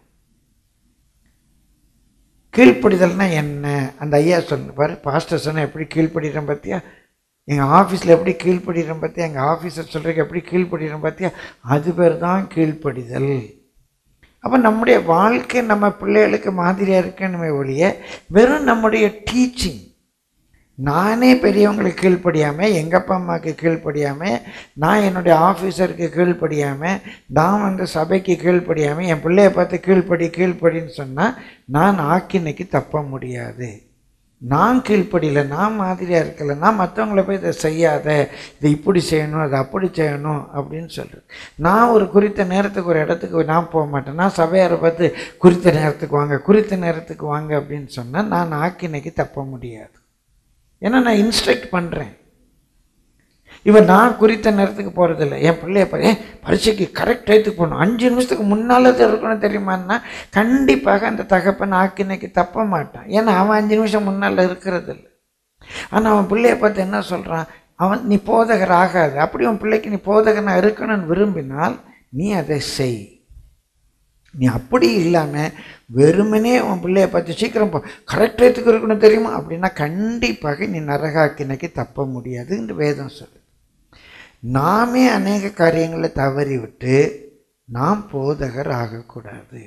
கீழ்ப்படிதல்னா என்ன அந்த ஐயா சொன்ன பாரு பாஸ்டர் சொன்ன எப்படி கீழ்ப்படுகிறேன் பார்த்தியா எங்கள் ஆஃபீஸில் எப்படி கீழ்ப்படுகிறேன் பார்த்தியா எங்கள் ஆஃபீஸர் சொல்கிறதுக்கு எப்படி கீழ்ப்படுகிறேன் பார்த்தியா அது பேர் தான் கீழ்ப்படிதல் அப்போ நம்முடைய வாழ்க்கை நம்ம பிள்ளைகளுக்கு மாதிரியாக இருக்கணுமே ஒழிய வெறும் நம்முடைய டீச்சிங் நானே பெரியவங்களுக்கு கீழ்ப்படியாமல் எங்கள் அப்பா அம்மாவுக்கு கீழ்ப்படியாமல் நான் என்னுடைய ஆஃபீஸருக்கு கீழ்ப்படியாமல் நான் வந்து சபைக்கு கீழ்ப்படியாமல் என் பிள்ளைய பார்த்து கீழ்ப்படி கீழ்ப்படின்னு சொன்னால் நான் ஆக்கினைக்கு தப்ப முடியாது நான் கீழ்ப்படியில நான் மாதிரியாக இருக்கல நான் மற்றவங்கள போய் இதை செய்யாத இதை இப்படி செய்யணும் அதை அப்படி செய்யணும் அப்படின்னு சொல்கிறேன் நான் ஒரு குறித்த நேரத்துக்கு ஒரு இடத்துக்கு நான் போக மாட்டேன் நான் சபையாரை பார்த்து குறித்த நேரத்துக்கு வாங்க குறித்த நேரத்துக்கு வாங்க அப்படின்னு சொன்னால் நான் ஆக்கினைக்கு தப்ப முடியாது ஏன்னா நான் இன்ஸ்ட்ரக்ட் பண்ணுறேன் இவன் நான் குறித்த நேரத்துக்கு போகிறதில்ல என் பிள்ளைய பாரு ஏன் பரீட்சைக்கு கரெக்ட் டயத்துக்கு போகணும் அஞ்சு நிமிஷத்துக்கு முன்னால் இருக்கணும் தெரியுமான்னா கண்டிப்பாக அந்த தகப்பன் ஆக்கினைக்கு தப்ப மாட்டான் ஏன்னா அவன் அஞ்சு நிமிஷம் முன்னால் இருக்கிறது இல்லை ஆனால் அவன் பிள்ளைய பார்த்து என்ன சொல்கிறான் அவன் நீ போதகர் ஆகாது அப்படி உன் பிள்ளைக்கு நீ போதகனாக இருக்கணும்னு விரும்பினால் நீ அதை செய் நீ அப்படி இல்லாமல் வெறுமனே உன் பிள்ளைய பார்த்து சீக்கிரம் போ கரெக்ட் டயத்துக்கு இருக்கணும் தெரியுமா அப்படின்னா கண்டிப்பாக நீ நரகாக்கினைக்கு தப்ப முடியாதுன்னு வேதம் சொல்லு நாமே அநேக காரியங்களை தவறி விட்டு நாம் போதகர் ஆகக்கூடாது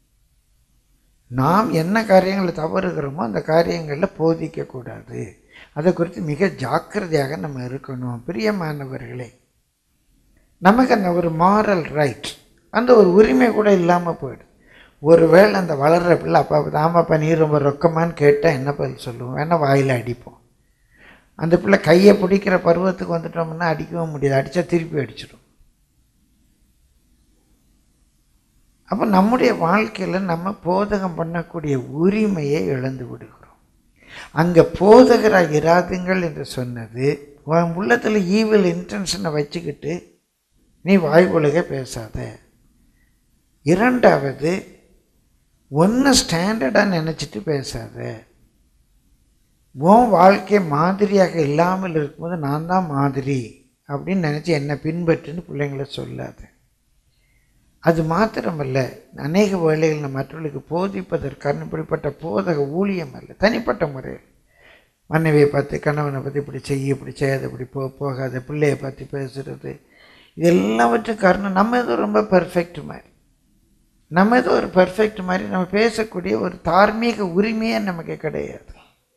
நாம் என்ன காரியங்களை தவறுகிறோமோ அந்த காரியங்களில் போதிக்கக்கூடாது அதை குறித்து மிக ஜாக்கிரதையாக நம்ம இருக்கணும் பிரியமானவர்களே நமக்கு அந்த ஒரு மாரல் ரைட் அந்த ஒரு உரிமை கூட இல்லாமல் போயிடும் ஒருவேளை அந்த வளர்கிற பிள்ளை அப்பா ஆமாப்பா நீ ரொம்ப ரொக்கமான்னு கேட்டால் என்ன பதில் சொல்லுவோம் வேணால் வாயில் அடிப்போம் அந்த பிள்ளை கையை பிடிக்கிற பருவத்துக்கு வந்துட்டோம்னா அடிக்கவும் முடியாது அடித்தா திருப்பி அடிச்சிடும் அப்போ நம்முடைய வாழ்க்கையில் நம்ம போதகம் பண்ணக்கூடிய உரிமையை இழந்து விடுகிறோம் அங்கே போதகராக இராதுங்கள் என்று சொன்னது உன் உள்ளத்தில் ஈவில் இன்டென்ஷனை வச்சுக்கிட்டு நீ வாய்வொழுக பேசாத இரண்டாவது ஒன்று ஸ்டாண்டர்டாக நினச்சிட்டு பேசாத உன் வாழ்க்கை மாதிரியாக இல்லாமல் இருக்கும்போது நான் தான் மாதிரி அப்படின்னு நினச்சி என்னை பின்பற்றுன்னு பிள்ளைங்கள சொல்லாது அது மாத்திரமல்ல அநேக வேளைகள் நம்ம மற்றவர்களுக்கு போதிப்பதற்கான இப்படிப்பட்ட போதக ஊழியம் அல்ல தனிப்பட்ட முறையில் மனைவியை பார்த்து கணவனை பற்றி இப்படி செய்ய இப்படி செய்யாத இப்படி போ போகாத பிள்ளையை பார்த்து பேசுகிறது இது எல்லாவற்றும் காரணம் நம்ம ஏதோ ரொம்ப பெர்ஃபெக்ட் மாதிரி நம்ம ஏதோ ஒரு பெர்ஃபெக்ட் மாதிரி நம்ம பேசக்கூடிய ஒரு தார்மீக உரிமையே நமக்கு கிடையாது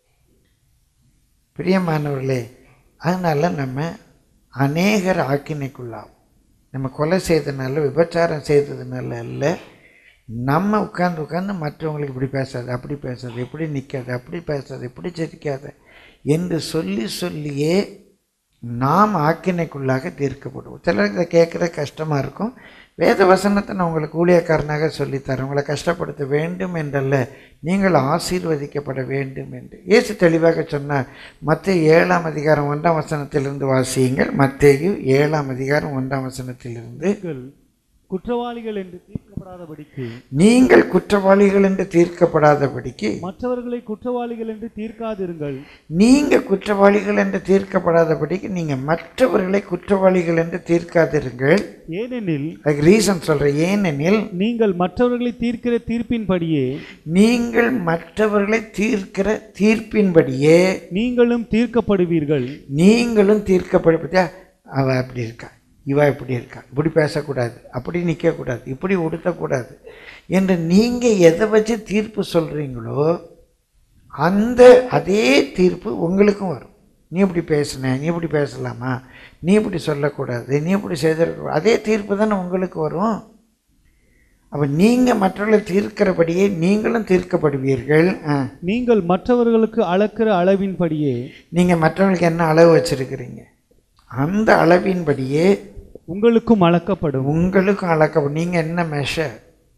பிரியமானவர்களே அதனால் நம்ம அநேகர் ஆக்கினைக்குள்ளாகும் நம்ம கொலை செய்ததுனால விபச்சாரம் செய்ததுனால அல்ல நம்ம உட்காந்து உட்காந்து மற்றவங்களுக்கு இப்படி பேசாது அப்படி பேசாது இப்படி நிற்காது அப்படி பேசாது இப்படி சிரிக்காத என்று சொல்லி சொல்லியே நாம் ஆக்கினைக்குள்ளாக தீர்க்கப்படுவோம் சிலருக்கு இதை கேட்குற கஷ்டமாக இருக்கும் வேத வசனத்தை நான் உங்களுக்கு ஊழியக்காரனாக சொல்லித்தரேன் உங்களை கஷ்டப்படுத்த வேண்டும் என்றல்ல நீங்கள் ஆசீர்வதிக்கப்பட வேண்டும் என்று இயேசு தெளிவாக சொன்னார் மத்திய ஏழாம் அதிகாரம் ஒன்றாம் வசனத்திலிருந்து வாசியுங்கள் மத்தேயு ஏழாம் அதிகாரம் ஒன்றாம் வசனத்திலிருந்து நீங்கள் குற்றவாளிகள் என்று தீர்க்கப்படாதபடிக்கு நீங்கள் குற்றவாளிகள் என்று தீர்க்கப்படாதபடிக்கு மற்றவர்களை குற்றவாளிகள் என்று தீர்க்காதிருங்கள் நீங்க குற்றவாளிகள் என்று தீர்க்கப்படாதபடிக்கு நீங்க மற்றவர்களை குற்றவாளிகள் என்று தீர்க்காதிருங்கள் ஏனெனில் அதுக்கு ரீசன் சொல்றேன் ஏனெனில் நீங்கள் மற்றவர்களை தீர்க்கிற தீர்ப்பின்படியே நீங்கள் மற்றவர்களை தீர்க்கிற தீர்ப்பின்படியே நீங்களும் தீர்க்கப்படுவீர்கள் நீங்களும் தீர்க்கப்படுவதா அவ அப்படி இருக்கா இவ இப்படி இருக்கா இப்படி பேசக்கூடாது அப்படி நிற்கக்கூடாது இப்படி உடுத்தக்கூடாது என்று நீங்கள் எதை வச்சு தீர்ப்பு சொல்கிறீங்களோ அந்த அதே தீர்ப்பு உங்களுக்கும் வரும் நீ இப்படி பேசுன நீ இப்படி பேசலாமா நீ இப்படி சொல்லக்கூடாது நீ இப்படி செய்திருக்க அதே தீர்ப்பு தானே உங்களுக்கு வரும் அப்போ நீங்கள் மற்றவர்களை தீர்க்கிறபடியே நீங்களும் தீர்க்கப்படுவீர்கள் ஆ நீங்கள் மற்றவர்களுக்கு அளக்கிற அளவின்படியே நீங்கள் மற்றவங்களுக்கு என்ன அளவு வச்சுருக்கிறீங்க அந்த அளவின்படியே உங்களுக்கும் அளக்கப்படும் உங்களுக்கும் அளக்கப்படும் நீங்கள் என்ன மெஷர்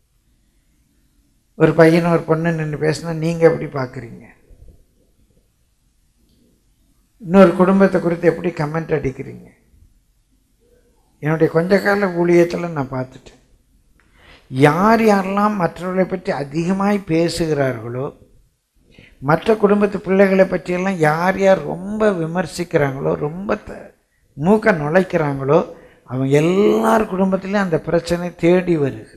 ஒரு பையன் ஒரு பொண்ணு நின்று பேசினா நீங்கள் எப்படி பார்க்குறீங்க இன்னொரு குடும்பத்தை குறித்து எப்படி கமெண்ட் அடிக்கிறீங்க என்னுடைய கொஞ்ச கால ஊழியத்தில் நான் பார்த்துட்டேன் யார் யாரெல்லாம் மற்றவர்களை பற்றி அதிகமாய் பேசுகிறார்களோ மற்ற குடும்பத்து பிள்ளைகளை பற்றியெல்லாம் யார் யார் ரொம்ப விமர்சிக்கிறாங்களோ ரொம்ப த மூக்க நுழைக்கிறாங்களோ அவங்க எல்லார் குடும்பத்திலையும் அந்த பிரச்சனை தேடி வருகிறது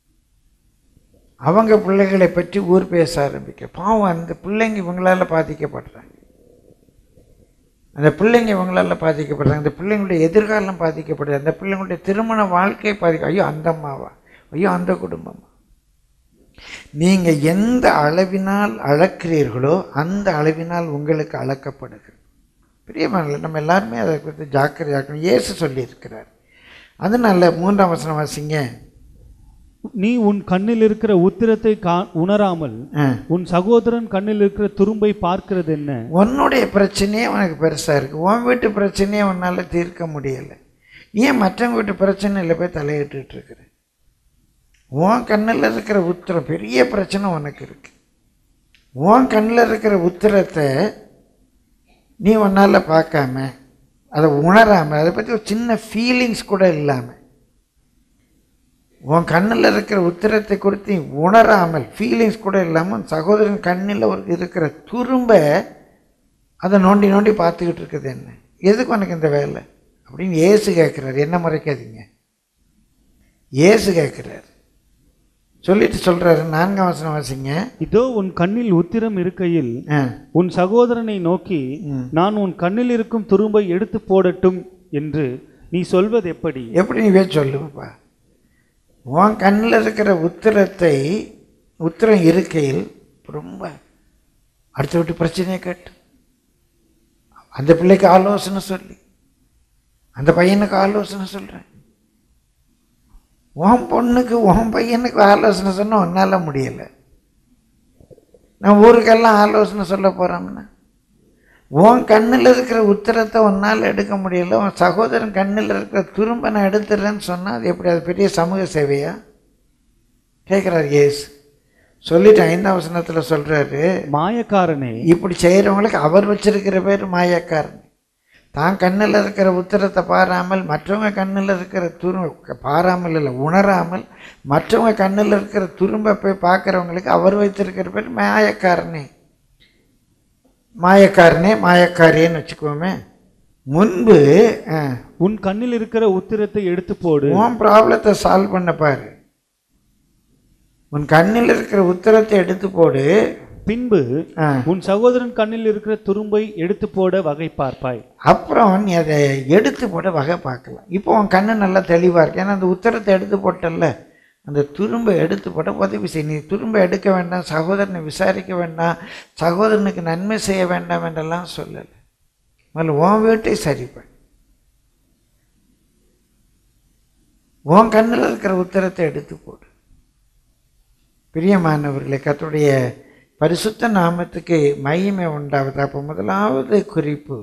அவங்க பிள்ளைகளை பற்றி ஊர் பேச ஆரம்பிக்க பாவம் அந்த பிள்ளைங்க இவங்களால பாதிக்கப்படுறாங்க அந்த பிள்ளைங்க இவங்களால பாதிக்கப்படுறாங்க அந்த பிள்ளைங்களுடைய எதிர்காலம் பாதிக்கப்படுது அந்த பிள்ளைங்களுடைய திருமண வாழ்க்கை பாதிக்க ஐயோ அந்த அம்மாவா ஐயோ அந்த குடும்பமா நீங்கள் எந்த அளவினால் அளக்கிறீர்களோ அந்த அளவினால் உங்களுக்கு அளக்கப்படுகிறது பிரியமான நம்ம எல்லாருமே அதை குறித்து ஜாக்கிரதையாக்கணும் இயேசு சொல்லியிருக்கிறார் அதனால மூன்றாம் வசனம் வாசிங்க நீ உன் கண்ணில் இருக்கிற உத்திரத்தை கா உணராமல் ஆ. உன் சகோதரன் கண்ணில் இருக்கிற துரும்பை பார்க்கிறது என்ன உன்னுடைய பிரச்சனையே உனக்கு பெருசாக இருக்குது உன் வீட்டு பிரச்சனையே உன்னால் தீர்க்க முடியலை ஏன் மற்றவங்க வீட்டு பிரச்சனையில் போய் தலையிட்டுட்டு இருக்கிற உன் கண்ணில் இருக்கிற உத்திரம் பெரிய பிரச்சனை உனக்கு இருக்கு உன் கண்ணில் இருக்கிற உத்திரத்தை நீ உன்னால் பார்க்காம அதை உணராமல் அதை பற்றி ஒரு சின்ன ஃபீலிங்ஸ் கூட இல்லாமல் உன் கண்ணில் இருக்கிற உத்திரத்தை குறித்து நீ உணராமல் ஃபீலிங்ஸ் கூட இல்லாமல் உன் சகோதரன் கண்ணில் ஒரு இருக்கிற துரும்ப அதை நோண்டி நோண்டி பார்த்துக்கிட்டு இருக்குது என்ன எதுக்கு உனக்கு இந்த வேலை அப்படின்னு ஏசு கேட்குறாரு என்ன முறைக்காதீங்க ஏசு கேட்குறாரு சொல்லிட்டு சொல்கிறாரு நான்காம் வசனம் வாசிங்க இதோ உன் கண்ணில் உத்திரம் இருக்கையில் ஆ உன் சகோதரனை நோக்கி ம். நான் உன் கண்ணில் இருக்கும் துரும்பை எடுத்து போடட்டும் என்று நீ சொல்வது எப்படி எப்படி நீ போய் சொல்லுவப்பா உன் கண்ணில் இருக்கிற உத்திரத்தை உத்திரம் இருக்கையில் ரொம்ப அடுத்த விட்டு பிரச்சனையை கேட்டு அந்த பிள்ளைக்கு ஆலோசனை சொல்லி அந்த பையனுக்கு ஆலோசனை சொல்கிறேன் உன் பொண்ணுக்கு உன் பையனுக்கு ஆலோசனை சொன்ன உன்னால் முடியலை நான் ஊருக்கெல்லாம் ஆலோசனை சொல்ல போகிறோம்னா உன் கண்ணில் இருக்கிற உத்தரத்தை உன்னால் எடுக்க முடியல உன் சகோதரன் கண்ணில் இருக்கிற துரும்ப நான் எடுத்துடுறேன்னு சொன்னால் அது எப்படி அது பெரிய சமூக சேவையா கேட்குறாரு ஏசு சொல்லிட்டு ஐந்தாம் வசனத்தில் சொல்கிறாரு மாயக்காரனே இப்படி செய்கிறவங்களுக்கு அவர் வச்சிருக்கிற பேர் மாயக்காரன் தான் கண்ணில் இருக்கிற உத்தரத்தை பாராமல் மற்றவங்க கண்ணில் இருக்கிற துரும்ப பாராமல் இல்லை உணராமல் மற்றவங்க கண்ணில் இருக்கிற துரும்ப போய் பார்க்குறவங்களுக்கு அவர் வைத்திருக்கிற பேர் மாயக்காரனே மாயக்காரனே மாயக்காரின்னு வச்சுக்குவோமே முன்பு ஆ, உன் கண்ணில் இருக்கிற உத்திரத்தை எடுத்து போடு உன் ப்ராப்ளத்தை சால்வ் பண்ண பாரு உன் கண்ணில் இருக்கிற உத்தரத்தை எடுத்து போடு பின்பு ஆ. உன் சகோதரன் கண்ணில் இருக்கிற துரும்பை எடுத்து போட வகை பார்ப்பாய் அப்புறம் நீ அதை எடுத்து போட வகை பார்க்கலாம் இப்போ உன் கண்ணு நல்லா தெளிவாக இருக்கு ஏன்னா அந்த உத்தரத்தை எடுத்து போட்டல்ல அந்த துரும்பை எடுத்து போட உதவி செய் நீ துரும்ப எடுக்க வேண்டாம் சகோதரனை விசாரிக்க வேண்டாம் சகோதரனுக்கு நன்மை செய்ய வேண்டாம் என்றெல்லாம் சொல்லலை முதல்ல உன் வீட்டை சரிப்ப உன் கண்ணில் இருக்கிற உத்தரத்தை எடுத்து போடு பிரியமானவர்களே கர்த்தருடைய பரிசுத்த நாமத்துக்கு மகிமை உண்டாவது அப்போ முதலாவது குறிப்பு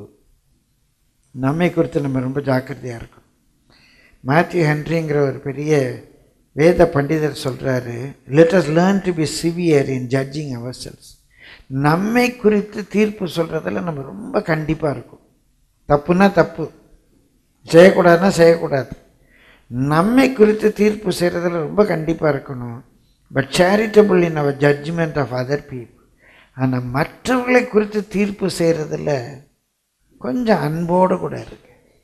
நம்மை குறித்து நம்ம ரொம்ப ஜாக்கிரதையாக இருக்கணும் மேத்யூ ஹென்ரிங்கிற ஒரு பெரிய வேத பண்டிதர் சொல்கிறாரு let us learn to be severe in judging ourselves நம்மை குறித்து தீர்ப்பு சொல்கிறதுல நம்ம ரொம்ப கண்டிப்பாக இருக்கும் தப்புன்னா தப்பு செய்யக்கூடாதுன்னா செய்யக்கூடாது நம்மை குறித்து தீர்ப்பு செய்கிறதுல ரொம்ப கண்டிப்பாக இருக்கணும் but charitable in our judgment of other people ஆனால் மற்றவர்களை குறித்து தீர்ப்பு செய்கிறதுல கொஞ்சம் அன்போடு கூட இருக்கு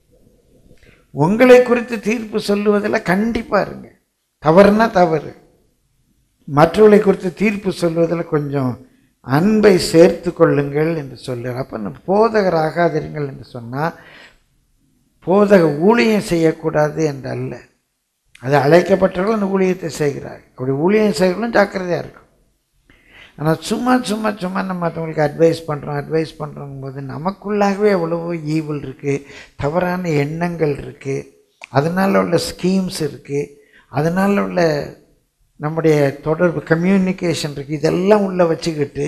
உங்களை குறித்து தீர்ப்பு சொல்லுவதில் கண்டிப்பாக இருங்க தவறுனா தவறு மற்றவர்களை குறித்து தீர்ப்பு சொல்வதில் கொஞ்சம் அன்பை சேர்த்து கொள்ளுங்கள் என்று சொல்லுறார் அப்போ நம்ம போதகர் ஆகாதிருங்கள் என்று சொன்னால் போதக ஊழியம் செய்யக்கூடாது என்று அல்ல அது அழைக்கப்பட்டவர்கள் அந்த ஊழியத்தை செய்கிறார் அப்படி ஊழியம் செய்கிறவங்களும் ஜாக்கிரதையாக இருக்கும் ஆனால் சும்மா சும்மா சும்மா நம்ம மற்றவங்களுக்கு அட்வைஸ் பண்ணுறோம் அட்வைஸ் பண்ணுறோம் போது நமக்குள்ளாகவே எவ்வளவோ ஈவில் இருக்குது தவறான எண்ணங்கள் இருக்குது அதனால் உள்ள ஸ்கீம்ஸ் இருக்குது அதனால் உள்ள நம்முடைய தொடர்பு கம்யூனிகேஷன் இருக்குது இதெல்லாம் உள்ளே வச்சுக்கிட்டு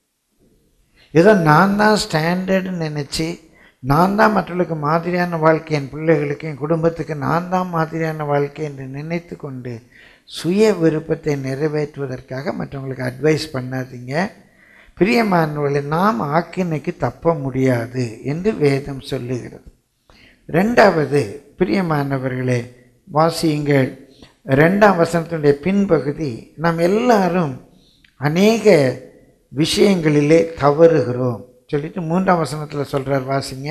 ஏதோ நான் தான் ஸ்டாண்டர்டுன்னு நினச்சி நான் தான் மற்றவர்களுக்கு மாதிரியான வாழ்க்கை என் பிள்ளைகளுக்கு என் குடும்பத்துக்கு நான் தான் மாதிரியான வாழ்க்கை என்று நினைத்து கொண்டு சுய விருப்பத்தை நிறைவேற்றுவதற்காக மற்றவங்களுக்கு அட்வைஸ் பண்ணாதீங்க பிரியமானவர்களை நாம் ஆக்கினைக்கு தப்ப முடியாது என்று வேதம் சொல்லுகிறது ரெண்டாவது பிரியமானவர்களே வாசியுங்கள் ரெண்டாம் வசனத்தினுடைய பின்பகுதி நாம் எல்லாரும் அநேக விஷயங்களிலே தவறுகிறோம் சொல்லிட்டு மூன்றாம் வசனத்தில் சொல்றார் வாசிங்க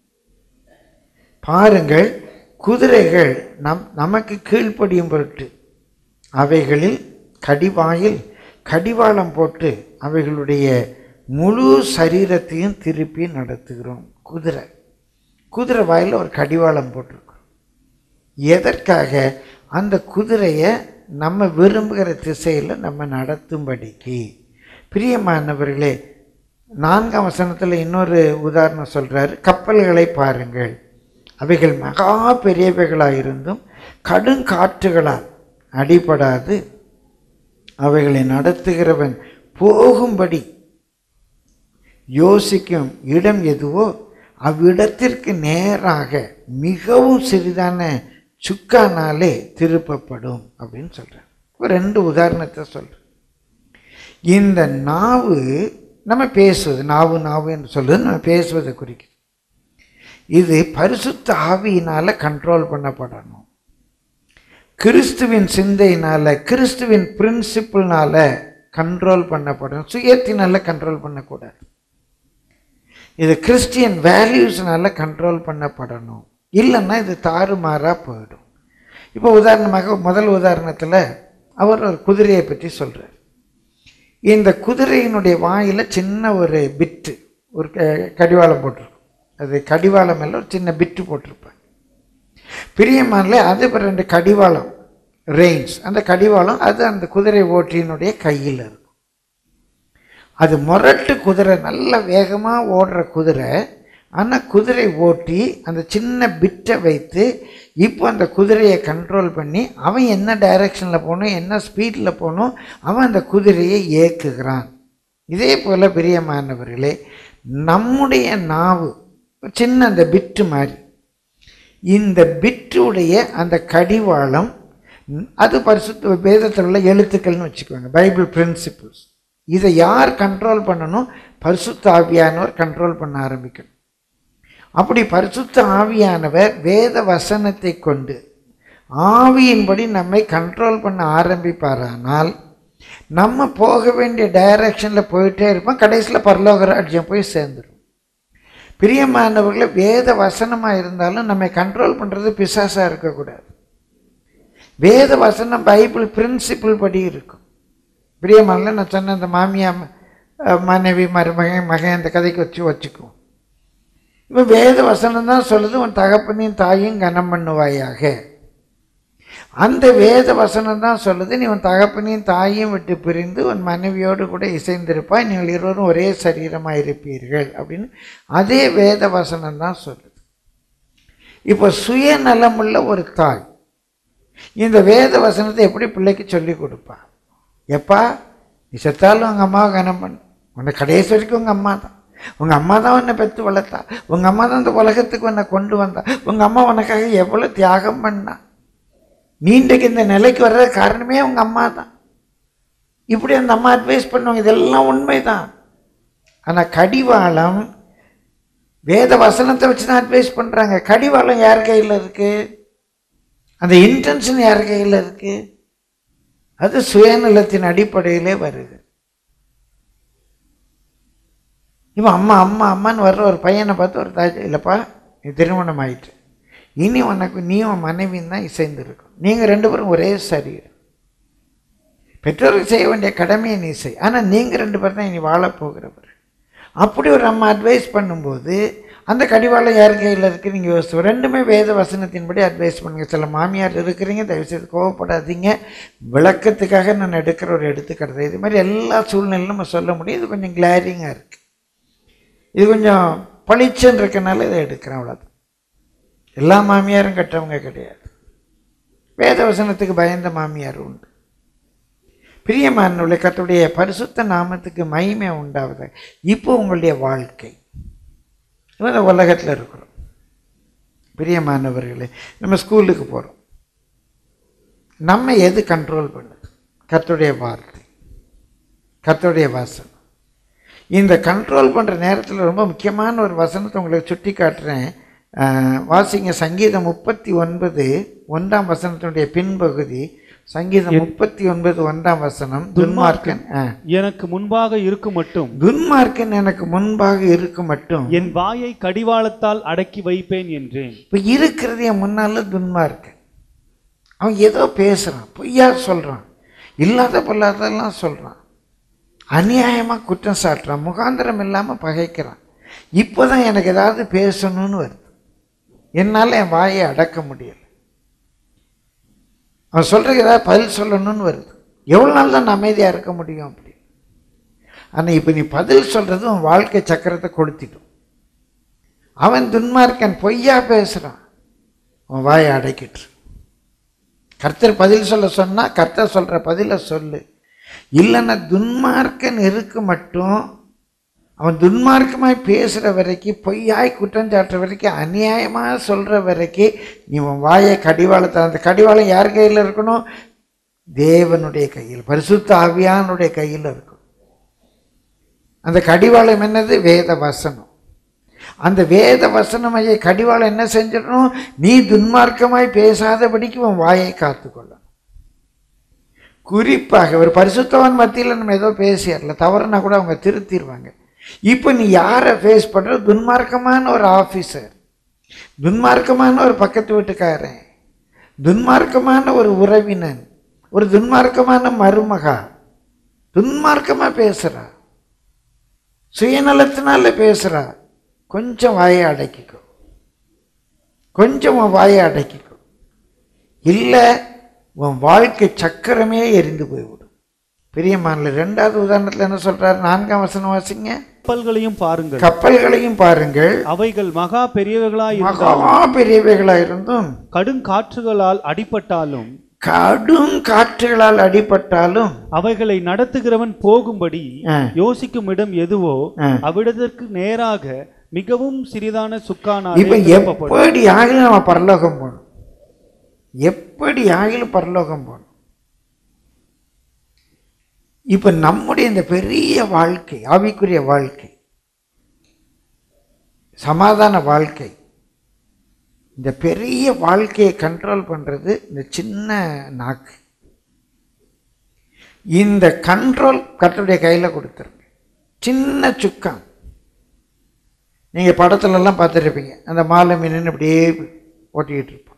பாருங்கள் குதிரைகள் நம் நமக்கு கீழ்ப்படியும் பொருட்டு அவைகளில் கடிவாயில் கடிவாளம் போட்டு அவைகளுடைய முழு சரீரத்தையும் திருப்பி நடத்துகிறோம் குதிரை குதிரை வாயில் ஒரு கடிவாளம் போட்டிருக்கிறோம் எதற்காக அந்த குதிரையை நம்ம விரும்புகிற திசையில் நம்ம நடத்தும்படிக்கு பிரியமானவர்களே நான்காம் வசனத்தில் இன்னொரு உதாரணம் சொல்கிறாரு கப்பல்களை பாருங்கள் அவைகள் மகா பெரியவைகளாக இருந்தும் கடுங்காற்றுகளால் அடிபடாது அவைகளை நடத்துகிறவன் போகும்படி யோசிக்கும் இடம் எதுவோ அவ்விடத்திற்கு நேராக மிகவும் சிறிதான சுக்கானாலே திருப்பப்படும் அப்படின்னு சொல்கிறேன் ஒரு ரெண்டு உதாரணத்தை சொல்கிறேன் இந்த நாவு நம்ம பேசுவது நாவு நாவு என்று சொல்றது நம்ம பேசுவதை குறிக்குது இது பரிசுத்த ஆவியினால் கண்ட்ரோல் பண்ணப்படணும் கிறிஸ்துவின் சிந்தையினால கிறிஸ்துவின் பிரின்சிபிள்னால கண்ட்ரோல் பண்ணப்படணும் சுயத்தினால கண்ட்ரோல் பண்ணக்கூடாது இது கிறிஸ்டியன் வேல்யூஸ்னால கண்ட்ரோல் பண்ணப்படணும் இல்லைன்னா இது தாறுமாறாக போயிடும் இப்போ உதாரணமாக முதல் உதாரணத்தில் அவர் ஒரு குதிரையை பற்றி சொல்கிறார் இந்த குதிரையினுடைய வாயில் சின்ன ஒரு பிட்டு ஒரு க- கடிவாளம் போட்டிருக்கும் அது கடிவாளம் மேலே ஒரு சின்ன பிட்டு போட்டிருப்பாங்க பிரியமானில் அது இப்போ ரெண்டு கடிவாளம் ரெயின்ஸ் அந்த கடிவாளம் அது அந்த குதிரை ஓட்டியினுடைய கையில் இருக்கும் அது முரட்டு குதிரை நல்ல வேகமாக ஓடுற குதிரை ஆனால் குதிரை ஓட்டி அந்த சின்ன பிட்டை வைத்து இப்போ அந்த குதிரையை கண்ட்ரோல் பண்ணி அவன் என்ன டைரக்ஷனில் போகணும் என்ன ஸ்பீடில் போகணும் அவன் அந்த குதிரையை இயக்குகிறான் இதே போல் பிரியமானவர்களே நம்முடைய நாவு ஒரு சின்ன அந்த பிட்டு மாதிரி இந்த பிட்டுடைய அந்த கடிவாளம் ம், அது பரிசுத்த வேதத்தில் உள்ள எழுத்துக்கள்னு வச்சுக்கோங்க பைபிள் பிரின்சிபிள்ஸ் இதை யார் கண்ட்ரோல் பண்ணணும் பரிசுத்த ஆவியானவர் கண்ட்ரோல் பண்ண ஆரம்பிக்கணும் அப்படி பரிசுத்த ஆவியானவர் வேத வசனத்தை கொண்டு ஆவியின்படி நம்மை கண்ட்ரோல் பண்ண ஆரம்பிப்பாரானால் நம்ம போக வேண்டிய டைரக்ஷனில் போயிட்டே இருப்போம் கடைசியில் பரலோக ராஜ்யம் போய் சேர்ந்துடும் பிரியமானவர்களை வேத வசனமாக இருந்தாலும் நம்மை கண்ட்ரோல் பண்ணுறது பிசாசாக இருக்கக்கூடாது வேத வசனம் பைபிள் பிரின்சிபிள் படி இருக்கும் பிரியமான நான் சொன்ன அந்த மாமியா அஹ், மனைவி மருமகன் மகன் இந்த கதைக்கு வச்சு வச்சுக்குவோம் இப்போ வேத வசனம் தான் சொல்லுது உன் தகப்பனையும் தாயும் கனம் பண்ணுவாயாக அந்த வேத வசனம் தான் சொல்லுது நீ உன் தகப்பனையும் தாயும் விட்டு பிரிந்து உன் மனைவியோடு கூட இசைந்திருப்பாய் நீங்கள் இருவரும் ஒரே சரீரமாக இருப்பீர்கள் அப்படின்னு அதே வேத வசனம் தான் சொல்லுது இப்போ சுயநலமுள்ள ஒரு தாய் இந்த வேத வசனத்தை எப்படி பிள்ளைக்கு சொல்லி கொடுப்பா எப்பா நீ செத்தாலும் உங்கள் அம்மாவை கனம் பண்ணு உன்னை கடைசி வரைக்கும் உங்கள் அம்மா தான் உங்கள் அம்மா தான் உன்னை பெற்று வளர்த்தா உங்கள் அம்மா தான் இந்த உலகத்துக்கு உன்னை கொண்டு வந்தா உங்கள் அம்மா உனக்காக எவ்வளோ தியாகம் பண்ணா நீ இன்றைக்கு இந்த நிலைக்கு வர்றது காரணமே உங்கள் அம்மா தான் இப்படி அந்த அம்மா அட்வைஸ் பண்ணுவாங்க இதெல்லாம் உண்மைதான் ஆனால் கடிவாளம் வேத வசனத்தை வச்சு தான் அட்வைஸ் பண்ணுறாங்க கடிவாளம் யார் கையில் இருக்குது அந்த இன்டென்ஷன் யார் கையில் இருக்குது அது சுயநலத்தின் அடிப்படையிலே வருது இவன் அம்மா அம்மா அம்மான்னு வர்ற ஒரு பையனை பார்த்து ஒரு தாய் இல்லைப்பா நீ திருமணம் ஆயிட்டு இனி உனக்கு நீ உன் மனைவியும் தான் இசைந்திருக்கும் நீங்கள் ரெண்டு பேரும் ஒரே சரீரம் பெற்றோருக்கு செய்ய வேண்டிய கடமையை நீ செய் ஆனால் நீங்கள் ரெண்டு பேர் தான் இனி வாழப் போகிறவர் அப்படி ஒரு அம்மா அட்வைஸ் பண்ணும்போது அந்த கடிவாளம் யார் கையில் இருக்குது நீங்கள் யோசிச்சு ரெண்டுமே வேத வசனத்தின்படி அட்வைஸ் பண்ணுங்க சில மாமியார் இருக்கிறீங்க தயவுசெய்து கோவப்படாதீங்க விளக்கத்துக்காக நான் எடுக்கிற ஒரு எடுத்துக்கிறது இது மாதிரி எல்லா சூழ்நிலையும் நம்ம சொல்ல முடியும் இது கொஞ்சம் கிளாரிங்காக இருக்குது இது கொஞ்சம் பளிச்சுன்னு இருக்கனால இதை எடுக்கிறேன் அவ்வளோதான் எல்லா மாமியாரும் கெட்டவங்க கிடையாது வேத வசனத்துக்கு பயந்த மாமியார் உண்டு பிரியமானவர்களே கர்த்தருடைய பரிசுத்த நாமத்துக்கு மகிமை உண்டாவது இப்போ உங்களுடைய வாழ்க்கை இப்போ இந்த உலகத்தில் இருக்கிறோம் பிரியமானவர்களே நம்ம ஸ்கூலுக்கு போகிறோம் நம்ம எது கண்ட்ரோல் பண்ணுது கர்த்தருடைய வார்த்தை கர்த்தருடைய வாசனம் இந்த கண்ட்ரோல் பண்ணுற நேரத்தில் ரொம்ப முக்கியமான ஒரு வசனத்தை உங்களுக்கு சுட்டி காட்டுறேன் அஹ், வாசிங்க சங்கீதம் முப்பத்தி ஒன்பது ஒன்றாம் வசனத்தினுடைய பின்பகுதி சங்கீதம் முப்பத்தி ஒன்பது ஒன்றாம் வசனம் துன்மார்க்கன் ஆ. எனக்கு முன்பாக இருக்கும் மட்டும் துன்மார்க்கன் எனக்கு முன்பாக இருக்கும் மட்டும் என் வாயை கடிவாளத்தால் அடக்கி வைப்பேன் என்றேன் இப்போ இருக்கிறது என் முன்னால் துன்மார்க்கன் அவன் ஏதோ பேசுகிறான் பொய்யா சொல்கிறான் இல்லாத பொல்லாதெல்லாம் சொல்கிறான் அநியாயமாக குற்றம் சாட்டுறான் முகாந்திரம் இல்லாமல் பகைக்கிறான் இப்போ தான் எனக்கு ஏதாவது பேசணும்னு வருது என்னால் என் வாயை அடக்க முடியல அவன் சொல்கிறதுக்கு ஏதாவது பதில் சொல்லணும்னு வருது எவ்வளோ நாள் தான் நான் அமைதியாக இருக்க முடியும் அப்படி ஆனால் இப்போ நீ பதில் சொல்கிறது உன் வாழ்க்கை சக்கரத்தை கொளுத்திடும் அவன் துன்மார்க்கன் பொய்யா பேசுகிறான் உன் வாயை அடைக்கிட்டு கர்த்தர் பதில் சொல்ல சொன்னா கர்த்தர் சொல்ற பதிலை சொல்லு இல்லைன்னா துன்மார்க்கன் இருக்கு மட்டும் அவன் துன்மார்க்கமாய் பேசுகிற வரைக்கும் பொய்யாய் குற்றம் சாட்டுற வரைக்கும் அநியாயமாக சொல்கிற வரைக்கும் நீ உன் வாயை கடிவாளத்தை அந்த கடிவாளம் யார் கையில் இருக்கணும் தேவனுடைய கையில் பரிசுத்த ஆவியானுடைய கையில் இருக்கும் அந்த கடிவாளம் என்னது வேத வசனம் அந்த வேத வசனமைய கடிவாளம் என்ன செஞ்சிடணும் நீ துன்மார்க்கமாய் பேசாதபடிக்கு உன் வாயை காத்துக்கொள்ளணும் குறிப்பாக ஒரு பரிசுத்தவன் மத்தியில் நம்ம ஏதோ பேசிடல தவறுனா கூட அவங்க திருத்திடுவாங்க இப்போ நீ யாரை ஃபேஸ் பண்ணுற துன்மார்க்கமான ஒரு ஆஃபீஸர் துன்மார்க்கமான ஒரு பக்கத்து வீட்டுக்காரன் துன்மார்க்கமான ஒரு உறவினன் ஒரு துன்மார்க்கமான மருமகா துன்மார்க்கமாக பேசுகிறா சுயநலத்தினால பேசுகிறா கொஞ்சம் வாயை அடக்கிக்கோ கொஞ்சம் உன் வாயை அடக்கிக்கோ இல்லை உன் வாழ்க்கை சக்கரமே எரிந்து போய்விடும் பிரியமானில் ரெண்டாவது உதாரணத்தில் என்ன சொல்றாரு நான்காம் வசனம் வாசிங்க கப்பல்களையும் பாருங்கள் கப்பல்களையும் பாருங்கள் அவைகள் மகா பெரியவைகளாய் மகா இருந்தாலும் பெரியவைகளாயிருந்தும் கடும் காற்றுகளால் அடிபட்டாலும் கடும் காற்றுகளால் அடிபட்டாலும் அவைகளை நடத்துகிறவன் போகும்படி ஆ. யோசிக்கும் இடம் எதுவோ ஆ. அவ்விடத்திற்கு நேராக மிகவும் சிறிதான சுக்கானாலே இப்ப திருப்பப்படும் எப்படி ஆகிலும் நம்ம பரலோகம் போகணும் எப்படி ஆகிலும் பரலோகம் போகணும் இப்ப நம்முடைய இந்த பெரிய வாழ்க்கை ஆவிக்குரிய வாழ்க்கை சமாதான வாழ்க்கை இந்த பெரிய வாழ்க்கையை கண்ட்ரோல் பண்றது இந்த சின்ன நாக்கு இந்த கண்ட்ரோல் கர்த்தருடைய கையில கொடுத்துருங்க சின்ன சுக்கான் நீங்கள் படத்துலலாம் பார்த்துருப்பீங்க அந்த மாலை மீன் இப்படியே ஓட்டிக்கிட்டு இருப்போம்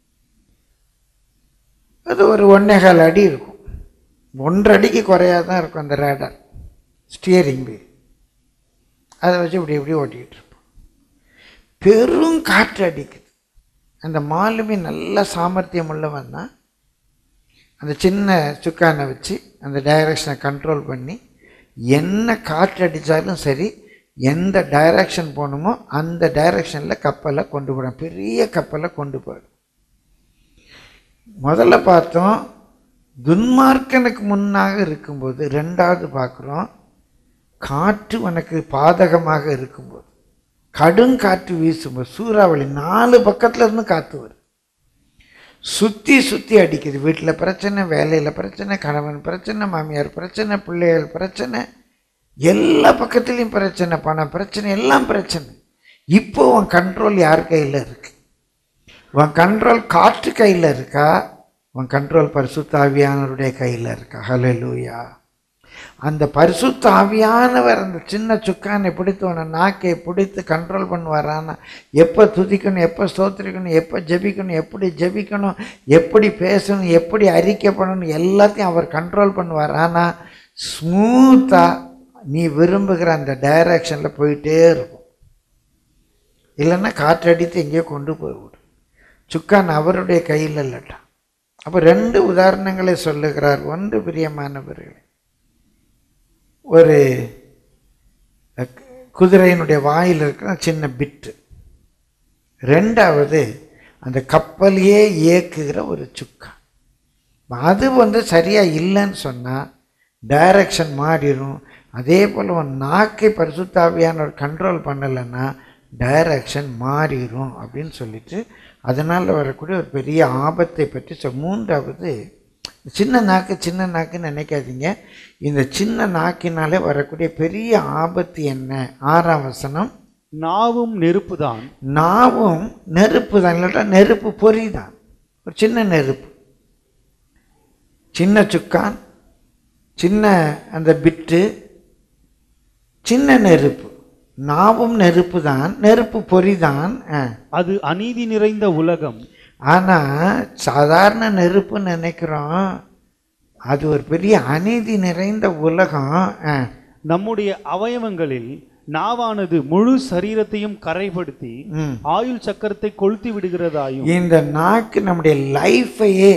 அது ஒரு ஒன்னேகால் அடி இருக்கும் ஒன்றரை அடிக்கு குறையாக தான் இருக்கும் அந்த ரேடர் ஸ்டியரிங் வீல் அதை வச்சு இப்படி இப்படி ஓட்டிக்கிட்டு இருப்போம் பெரும் காற்று அடிக்குது அந்த மாலுமி நல்ல சாமர்த்தியம் உள்ளவன் தான் அந்த சின்ன சுக்கானை வச்சு அந்த டைரக்ஷனை கண்ட்ரோல் பண்ணி என்ன காற்று அடித்தாலும் சரி எந்த டைரக்ஷன் போகணுமோ அந்த டைரக்ஷனில் கப்பலை கொண்டு போகிறோம் பெரிய கப்பலை கொண்டு போயிடும் முதல்ல பார்த்தோம் துன்மார்க்கனுக்கு முன்னாக இருக்கும்போது ரெண்டாவது பார்க்குறோம் காற்று உனக்கு பாதகமாக இருக்கும்போது கடுங்காற்று வீசும்போது சூறாவளி நாலு பக்கத்துல இருந்து காற்று வரும் சுற்றி சுற்றி அடிக்குது வீட்டில் பிரச்சனை வேலையில் பிரச்சனை கணவன் பிரச்சனை மாமியார் பிரச்சனை பிள்ளைகள் பிரச்சனை எல்லா பக்கத்துலேயும் பிரச்சனை பண பிரச்சனை எல்லாம் பிரச்சனை இப்போ உன் கண்ட்ரோல் யார் கையில் இருக்கு உன் கண்ட்ரோல் காற்று கையில் இருக்கா உன் கண்ட்ரோல் பரிசுத்த ஆவியானவருடைய கையில் இருக்கா ஹalleluya அந்த பரிசுத்த ஆவியானவர் அந்த சின்ன சுக்கானை பிடித்து உன நாக்கை பிடித்து கண்ட்ரோல் பண்ணுவாரானா எப்போ துதிக்கணும் எப்போ ஸ்தோத்திரிக்கணும் எப்போ ஜெபிக்கணும் எப்படி ஜெபிக்கணும் எப்படி பேசணும் எப்படி அறிக்கை பண்ணணும் எல்லாத்தையும் அவர் கண்ட்ரோல் பண்ணுவார் ஆனால் ஸ்மூத்தாக நீ விரும்புகிற அந்த டைரக்ஷனில் போயிட்டே இருக்கும் இல்லைன்னா காற்றடித்து எங்கேயோ கொண்டு போய்விடும் சுக்கான் அவருடைய கையில் இல்லட்டா அப்போ ரெண்டு உதாரணங்களை சொல்லுகிறார் ஒன்று பிரியமானவர்களே ஒரு அஹ், குதிரையினுடைய வாயில் இருக்கிற சின்ன பிட்டு ரெண்டாவது அந்த கப்பலையே இயக்குகிற ஒரு சுக்கா அது வந்து சரியாக இல்லைன்னு சொன்னால் டைரக்ஷன் மாறிடும் அதே போல் உன் நாக்கை பரிசுத்தாவியானவர் கண்ட்ரோல் பண்ணலைன்னா டைரக்ஷன் மாறிடும் அப்படின்னு சொல்லிட்டு அதனால் வரக்கூடிய ஒரு பெரிய ஆபத்தை பற்றி சொல் மூன்றாவது சின்ன நாக்கு சின்ன நாக்குன்னு நினைக்காதீங்க இந்த சின்ன நாக்கினாலே வரக்கூடிய பெரிய ஆபத்து என்ன ஆறாம் வசனம் நாவும் நெருப்புதான் நாவும் நெருப்பு தான் இல்லாட்டா நெருப்பு பொறி தான் ஒரு சின்ன நெருப்பு சின்ன சுக்கான் சின்ன அந்த பிட்டு சின்ன நெருப்பு நாவும் நெருப்பு தான் நெருப்பு பொறி தான் அது அநீதி நிறைந்த உலகம் ஆனால் சாதாரண நெருப்புன்னு நினைக்கிறோம் அது ஒரு பெரிய அநீதி நிறைந்த உலகம் ஆ. நம்முடைய அவயவங்களில் நாவானது முழு சரீரத்தையும் கரைப்படுத்தி ம். ஆயுள் சக்கரத்தை கொளுத்தி விடுகிறதாயும் இந்த நாக்கு நம்முடைய லைஃபையே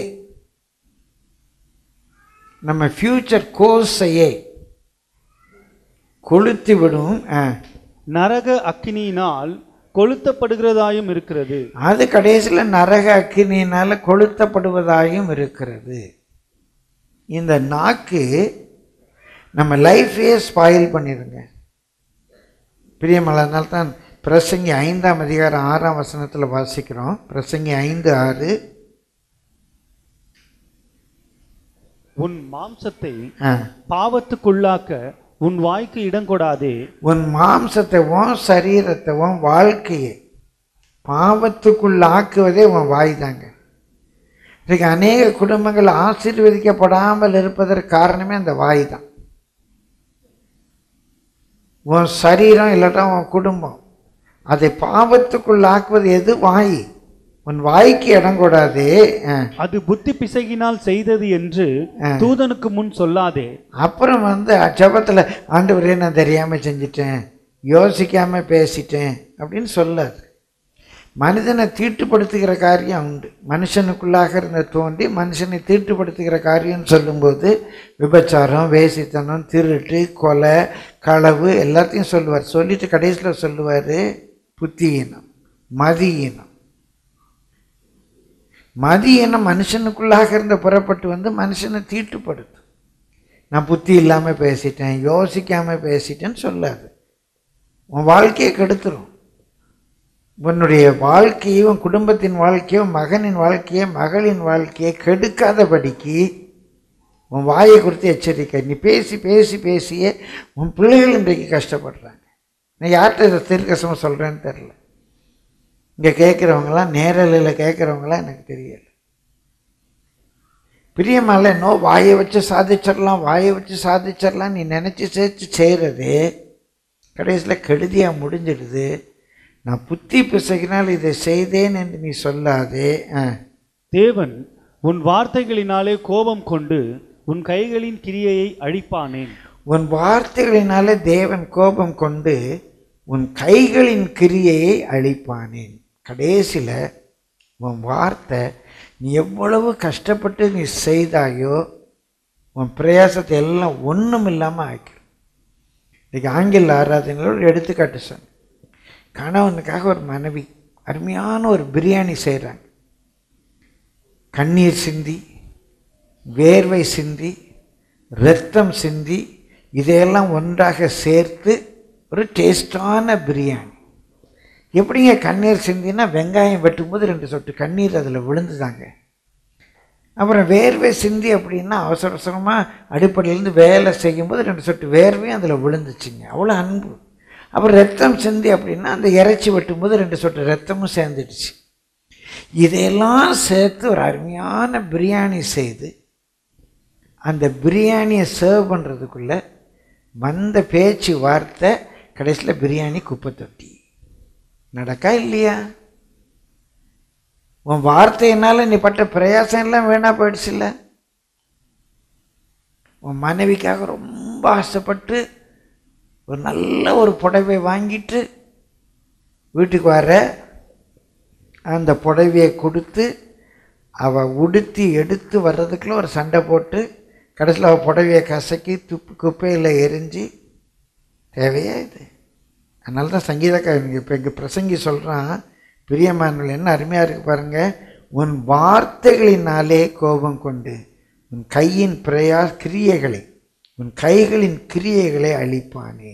நம்ம ஃப்யூச்சர் கோர்ஸையே கொளுத்தி விடும் ஆ. நரக அக்கினியினால் கொளுத்தப்படுகிறதாயும் இருக்கிறது அது கடைசியில் நரக அக்கினியினால் கொளுத்தப்படுவதாயும் இருக்கிறது இந்த நாக்கு நம்ம லைஃபையே ஸ்பாயில் பண்ணிடுங்க பிரியமலனால் தான் பிரசங்கி ஐந்தாம் அதிகாரம் ஆறாம் வசனத்தில் வாசிக்கிறோம் பிரசங்கி ஐந்து ஆறு உன் மாம்சத்தை ஆ. பாவத்துக்குள்ளாக்க உன் வாய்க்கு இடம் கொடாதே உன் மாம்சத்தை உன் சரீரத்தை உன் வாழ்க்கையை பாவத்துக்குள் ஆக்குவதே உன் வாய் தாங்க இன்றைக்கு அநேக குடும்பங்கள் ஆசீர்வதிக்கப்படாமல் இருப்பதற்கு காரணமே அந்த வாய் தான் உன் சரீரம் இல்லாட்டா உன் குடும்பம் அதை பாவத்துக்குள் ஆக்குவது எது வாய் உன் வாய்க்கு இடம் கூடாதே ஆ. அது புத்தி பிசகினால் செய்தது என்று தூதனுக்கு முன் சொல்லாதே அப்புறம் வந்து ஜபத்தில் ஆண்டவரே நான் தெரியாமல் செஞ்சிட்டேன் யோசிக்காமல் பேசிட்டேன் அப்படின்னு சொல்லாது மனிதனை தீட்டுப்படுத்துகிற காரியம் உண்டு மனுஷனுக்குள்ளாக இருந்த தோண்டி மனுஷனை தீட்டுப்படுத்துகிற காரியம்னு சொல்லும்போது விபச்சாரம் வேசித்தனம் திருட்டு கொலை களவு எல்லாத்தையும் சொல்லுவார் சொல்லிட்டு கடைசியில் சொல்லுவார் புத்தியீனம் மதியீனம் மதியீனம் மனுஷனுக்குள்ளாக இருந்த புறப்பட்டு வந்து மனுஷனை தீட்டுப்படுத்தும் நான் புத்தி இல்லாமல் பேசிட்டேன் யோசிக்காமல் பேசிட்டேன்னு சொல்லாது உன் வாழ்க்கையை கெடுத்துரும் உன்னுடைய வாழ்க்கையை உன் குடும்பத்தின் வாழ்க்கையோ மகனின் வாழ்க்கையோ மகளின் வாழ்க்கையை கெடுக்காதபடிக்கு உன் வாயை குறித்து எச்சரிக்கை நீ பேசி பேசி பேசியே உன் பிள்ளைகள் இன்றைக்கு கஷ்டப்படுறாங்க நான் யார்கிட்ட இதை திருக்கசமாக சொல்கிறேன்னு தெரில இங்கே கேட்குறவங்களாம் நேரலையில் கேட்குறவங்களாம் எனக்கு தெரியல பிரியமால நோ வாயை வச்சு சாதிச்சிடலாம் வாயை வச்சு சாதிச்சிடலாம் நீ நினச்சி சேர்த்து செய்கிறது கடைசியில் கெடுதியாக முடிஞ்சிடுது நான் புத்தி பிசகினால் இதை செய்தேன் என்று நீ சொல்லாதே ஆ தேவன் உன் வார்த்தைகளினாலே கோபம் கொண்டு உன் கைகளின் கிரியையை அழிப்பானேன் உன் வார்த்தைகளினாலே தேவன் கோபம் கொண்டு உன் கைகளின் கிரியையை அழிப்பானேன் கடைசியில் உன் வார்த்தை நீ எவ்வளவு கஷ்டப்பட்டு நீ செய்தாயோ உன் பிரயாசத்தை எல்லாம் ஒன்றும் இல்லாமல் ஆக்கிடும் இன்றைக்கி ஆங்கில ஆராதனையில் ஒரு எடுத்துக்காட்டு சொன்னேன் கணவனுக்காக ஒரு மனைவி அருமையான ஒரு பிரியாணி செய்கிறாங்க கண்ணீர் சிந்தி வேர்வை சிந்தி இரத்தம் சிந்தி இதையெல்லாம் ஒன்றாக சேர்த்து ஒரு டேஸ்டான பிரியாணி எப்படிங்க கண்ணீர் சிந்தினா வெங்காயம் வெட்டும்போது ரெண்டு சொட்டு கண்ணீர் அதில் விழுந்துதாங்க அப்புறம் வேர்வை சிந்தி அப்படின்னா அவசர அவசரமாக அடிப்படையிலேருந்து வேலை செய்யும்போது ரெண்டு சொட்டு வேர்வையும் அதில் விழுந்துச்சுங்க அவ்வளோ அன்பு அப்புறம் ரத்தம் சிந்தி அப்படின்னா அந்த இறைச்சி வெட்டும்போது ரெண்டு சொட்டு ரத்தமும் சேர்ந்துடுச்சு இதையெல்லாம் சேர்த்து ஒரு அருமையான பிரியாணி செய்து அந்த பிரியாணியை சர்வ் பண்ணுறதுக்குள்ள வந்த பேச்சு வார்த்தை கடைசியில் பிரியாணி குப்பை தொட்டி நடக்கா இல்லையா உன் வார்த்தையினால நீ பட்ட பிரயாசம் எல்லாம் வீணா போயிடுச்சுல்ல உன் மனைவிக்காக ரொம்ப ஆசைப்பட்டு ஒரு நல்ல ஒரு புடவை வாங்கிட்டு வீட்டுக்கு வர அந்த புடவையை கொடுத்து அவள் உடுத்தி எடுத்து வர்றதுக்குள்ள ஒரு சண்டை போட்டு கடைசியில் அவள் புடவையை கசக்கி துப்பு குப்பையில் எரிஞ்சு தேவையா இது அதனால தான் சங்கீதக்காரன் இப்போ இங்கே பிரசங்கி சொல்கிறான் பிரியமானவர்கள் என்ன அருமையாக இருக்கு பாருங்க உன் வார்த்தைகளினாலே கோபம் கொண்டு உன் கையின் பிரயா கிரியைகளை உன் கைகளின் கிரியைகளை அழிப்பானே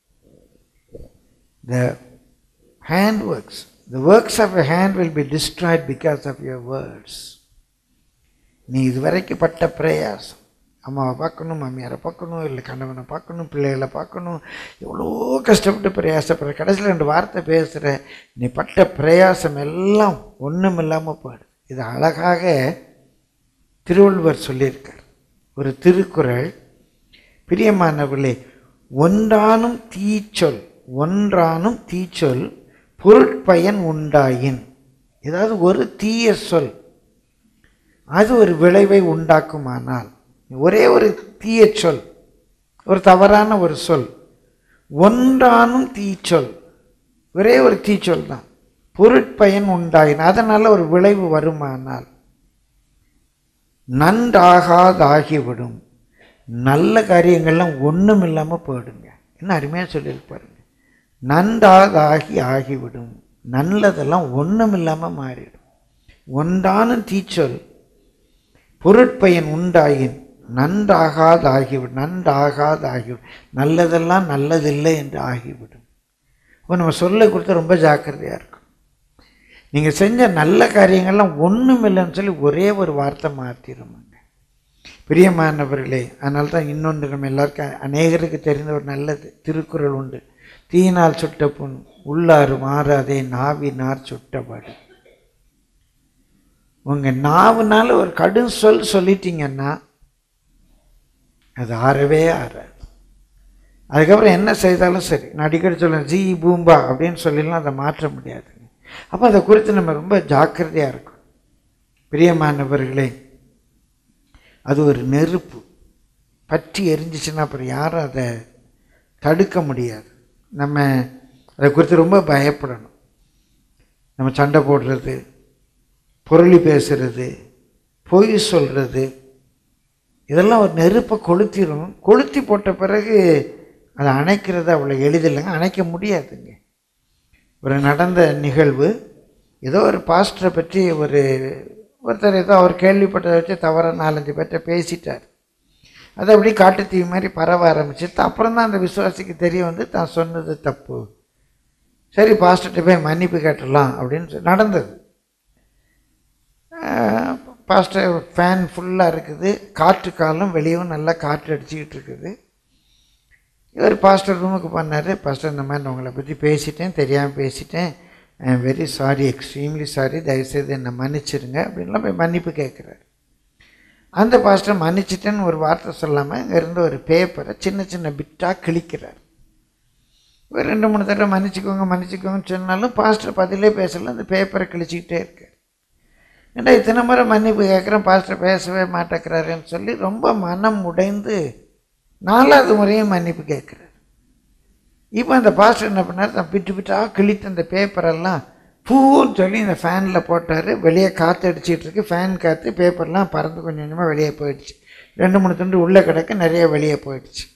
த hand works the works of your hand will be destroyed because of your words நீ இதுவரைக்கும் பட்ட பிரயாசம் அம்மாவை பார்க்கணும் மாமியாரை பார்க்கணும் இல்லை கணவனை பார்க்கணும் பிள்ளைகளை பார்க்கணும் எவ்வளோ கஷ்டப்பட்டு பிரயாசப்படுற கடைசியில் ரெண்டு வார்த்தை பேசுகிற நீ பட்ட பிரயாசம் எல்லாம் ஒன்றும் இல்லாமல் போயிடுது இது அழகாக திருவள்ளுவர் சொல்லியிருக்கார் ஒரு திருக்குறள் பிரியமானவர்களே ஒன்றானும் தீச்சொல் ஒன்றானும் தீச்சொல் பொருட்பயன் உண்டாயின் ஏதாவது ஒரு தீய சொல் அது ஒரு விளைவை உண்டாக்குமானால் ஒரே ஒரு தீய சொல் ஒரு தவறான ஒரு சொல் ஒன்றானும் தீச்சொல் ஒரே ஒரு தீச்சொல் தான் பொருட்பயன் உண்டாயின் அதனால் ஒரு விளைவு வருமானால் நன்றாகாதாகிவிடும் நல்ல காரியங்கள்லாம் ஒன்றும் இல்லாமல் போயிடுங்க என்ன அருமையாக சொல்லியிருப்பாருங்க நன்றாதாகி ஆகிவிடும் நல்லதெல்லாம் ஒன்றும் இல்லாமல் மாறிடும் ஒன்றான தீச்சொல் பொருட்பயன் உண்டாயின் நன்றாகாதாகிவிடும் நன்றாகாதாகிவிடும் நல்லதெல்லாம் நல்லதில்லை என்று ஆகிவிடும் இப்போ நம்ம சொல்ல கொடுத்து ரொம்ப ஜாக்கிரதையாக இருக்கும் நீங்கள் செஞ்ச நல்ல காரியங்கள்லாம் ஒன்றும் இல்லைன்னு சொல்லி ஒரே ஒரு வார்த்தை மாற்றிடுமாங்க பிரியமானவர்களே அதனால தான் இன்னொன்று நம்ம எல்லாருக்கும் அநேகருக்கு தெரிந்த ஒரு நல்லது திருக்குறள் உண்டு தீயினால் சுட்ட புண் உள்ளாறு மாறாதே நாவினார் சுட்டபாடு உங்கள் நாவுனால ஒரு கடும் சொல் சொல்லிட்டீங்கன்னா அது ஆறவே ஆறாது அதுக்கப்புறம் என்ன செய்தாலும் சரி நான் அடிக்கடி சொல்லுவேன் ஜி பூம்பா அப்படின்னு சொல்லிலாம் அதை மாற்ற முடியாதுங்க அப்போ அதை குறித்து நம்ம ரொம்ப ஜாக்கிரதையாக இருக்கும் பிரியமானவர்களே அது ஒரு நெருப்பு பற்றி எரிஞ்சிச்சுன்னா அப்புறம் யாரும் அதை தடுக்க முடியாது நம்ம அதை குறித்து ரொம்ப பயப்படணும் நம்ம சண்டை போடுறது புரளி பேசுறது பொய் சொல்கிறது இதெல்லாம் ஒரு நெருப்பை கொளுத்திடும் கொளுத்தி போட்ட பிறகு அதை அணைக்கிறது அவ்வளோ எளிதில்லைங்க அணைக்க முடியாதுங்க ஒரு நடந்த நிகழ்வு ஏதோ ஒரு பாஸ்டரை பற்றி ஒரு ஒருத்தர் ஏதோ அவர் கேள்விப்பட்டதை வச்சு தவறாக நாலஞ்சு பேர்கிட்ட பேசிட்டார் அது அப்படி காட்டுத்தீ மாதிரி பரவ ஆரம்பிச்சிட்டு அப்புறம் தான் அந்த விசுவாசிக்கு தெரிய வந்து தான் சொன்னது தப்பு சரி பாஸ்டர்கிட்ட போய் மன்னிப்பு கேட்டுடலாம் அப்படின்னு சொல்லி நடந்தது பாஸ்டர் ஃபேன் ஃபுல்லாக இருக்குது காற்று காலம் வெளியவும் நல்லா காற்று அடிச்சுக்கிட்டு இருக்குது இவர் பாஸ்டர் ரூமுக்கு பண்ணார் பாஸ்டர் இந்த மாதிரி நான் உங்களை பற்றி பேசிட்டேன் தெரியாமல் பேசிட்டேன் I am very sorry extremely sorry தயவுசெய்து என்னை மன்னிச்சிருங்க அப்படின்லாம் போய் மன்னிப்பு கேட்குறாரு அந்த பாஸ்டர் மன்னிச்சிட்டேன்னு ஒரு வார்த்தை சொல்லாமல் இங்கேருந்து ஒரு பேப்பரை சின்ன சின்ன பிட்டாக கிழிக்கிறார் ஒரு ரெண்டு மூணு தடவை மன்னிச்சிக்கோங்க மன்னிச்சிக்கோங்கன்னு சொன்னாலும் பாஸ்டர் பதிலே பேசல அந்த பேப்பரை கிழிச்சிக்கிட்டே இருக்கார் ஏன்னா இத்தனை முறை மன்னிப்பு கேட்குறேன் பாஸ்டர் பேசவே மாட்டேங்கிறாருன்னு சொல்லி ரொம்ப மனம் உடைந்து நாலாவது முறையும் மன்னிப்பு கேட்குறாரு இப்போ அந்த பாஸ்டர் என்ன பண்ணார் தான் பிட்டு பிட்டாக கிழித்து அந்த பேப்பரெல்லாம் பூன்னு சொல்லி இந்த ஃபேனில் போட்டார் வெளியே காற்று அடிச்சிட்டு இருக்கு ஃபேன் காற்று பேப்பர்லாம் பறந்து கொஞ்சம் கொஞ்சமாக வெளியே போயிடுச்சு ரெண்டு மூணு துண்டு உள்ளே கிடக்க நிறைய வெளியே போயிடுச்சு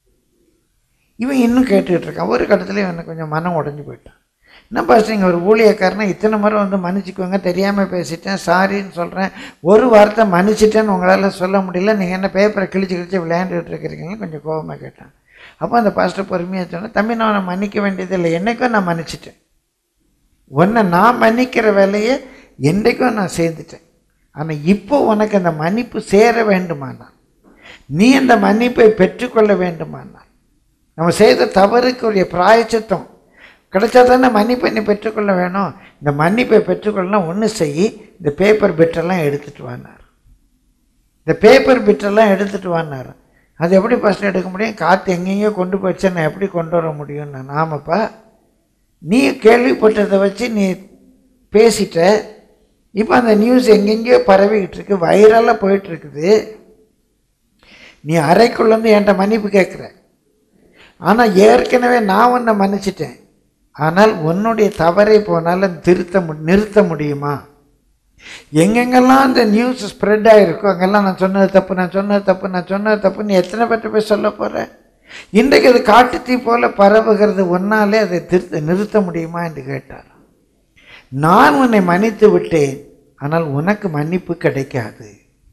இவன் இன்னும் கேட்டுக்கிட்டு இருக்கான் ஒரு கட்டத்தில் இவனுக்கு கொஞ்சம் மனம் உடஞ்சி போயிட்டான் என்ன பாஸ்டர் இங்கே ஒரு ஊழியக்காரனா இத்தனை முறை வந்து மன்னிச்சுக்கோங்க தெரியாமல் பேசிட்டேன் சாரின்னு சொல்கிறேன் ஒரு வார்த்தை மன்னிச்சிட்டேன்னு உங்களால் சொல்ல முடியல நீங்கள் என்ன பேப்பரை கிழிச்சு கிழிச்சு விளையாண்டுட்டு இருக்கிறீங்கன்னு கொஞ்சம் கோபமாக கேட்டான் அப்போ அந்த பாஸ்டர் பொறுமையாக சொன்னேன் தம்பி நான் உன்னை மன்னிக்க வேண்டியதில்லை என்னைக்கும் நான் மன்னிச்சிட்டேன் உன்னை நான் மன்னிக்கிற வேலையை என்றைக்கும் நான் சேர்ந்துட்டேன் ஆனால் இப்போ உனக்கு அந்த மன்னிப்பு சேர வேண்டுமானால் நீ அந்த மன்னிப்பை பெற்றுக்கொள்ள வேண்டுமானால் நம்ம செய்த தவறுக்குரிய பிராயச்சித்தம் கிடைச்சா தானே மன்னிப்பை நீ பெற்றுக்கொள்ள வேணும் இந்த மன்னிப்பை பெற்றுக்கொள்ளலாம் ஒன்று செய் இந்த பேப்பர் பிட்டெல்லாம் எடுத்துகிட்டு வானார் இந்த பேப்பர் பிட்டெல்லாம் எடுத்துகிட்டு வானார் அது எப்படி ஃபஸ்ட் எடுக்க முடியும் காற்று எங்கெங்கேயோ கொண்டு போயிடுச்சு நான் எப்படி கொண்டு வர முடியும் நான் ஆமாப்பா நீ கேள்விப்பட்டதை வச்சு நீ பேசிட்ட இப்போ அந்த நியூஸ் எங்கெங்கேயோ பரவிக்கிட்டு இருக்கு வைரலாக போயிட்டு இருக்குது நீ அறைக்குள்ள இருந்து என்கிட்ட மன்னிப்பு கேட்குற ஆனால் ஏற்கனவே நான் உன்னை மன்னிச்சிட்டேன் ஆனால் உன்னுடைய தவறை போனாலும் திருத்த மு நிறுத்த முடியுமா எங்கெங்கெல்லாம் அந்த நியூஸ் ஸ்ப்ரெட் ஆகிருக்கோ அங்கெல்லாம் நான் சொன்னது தப்பு நான் சொன்னது தப்பு நான் சொன்னது தப்பு நீ எத்தனை பேர்ட்ட போய் சொல்ல போகிற இன்றைக்கு அது காட்டுத்தீ போல பரவுகிறது ஒன்னாலே அதை திருத்த நிறுத்த முடியுமா என்று கேட்டார் நான் உன்னை மன்னித்து விட்டேன் ஆனால் உனக்கு மன்னிப்பு கிடைக்காது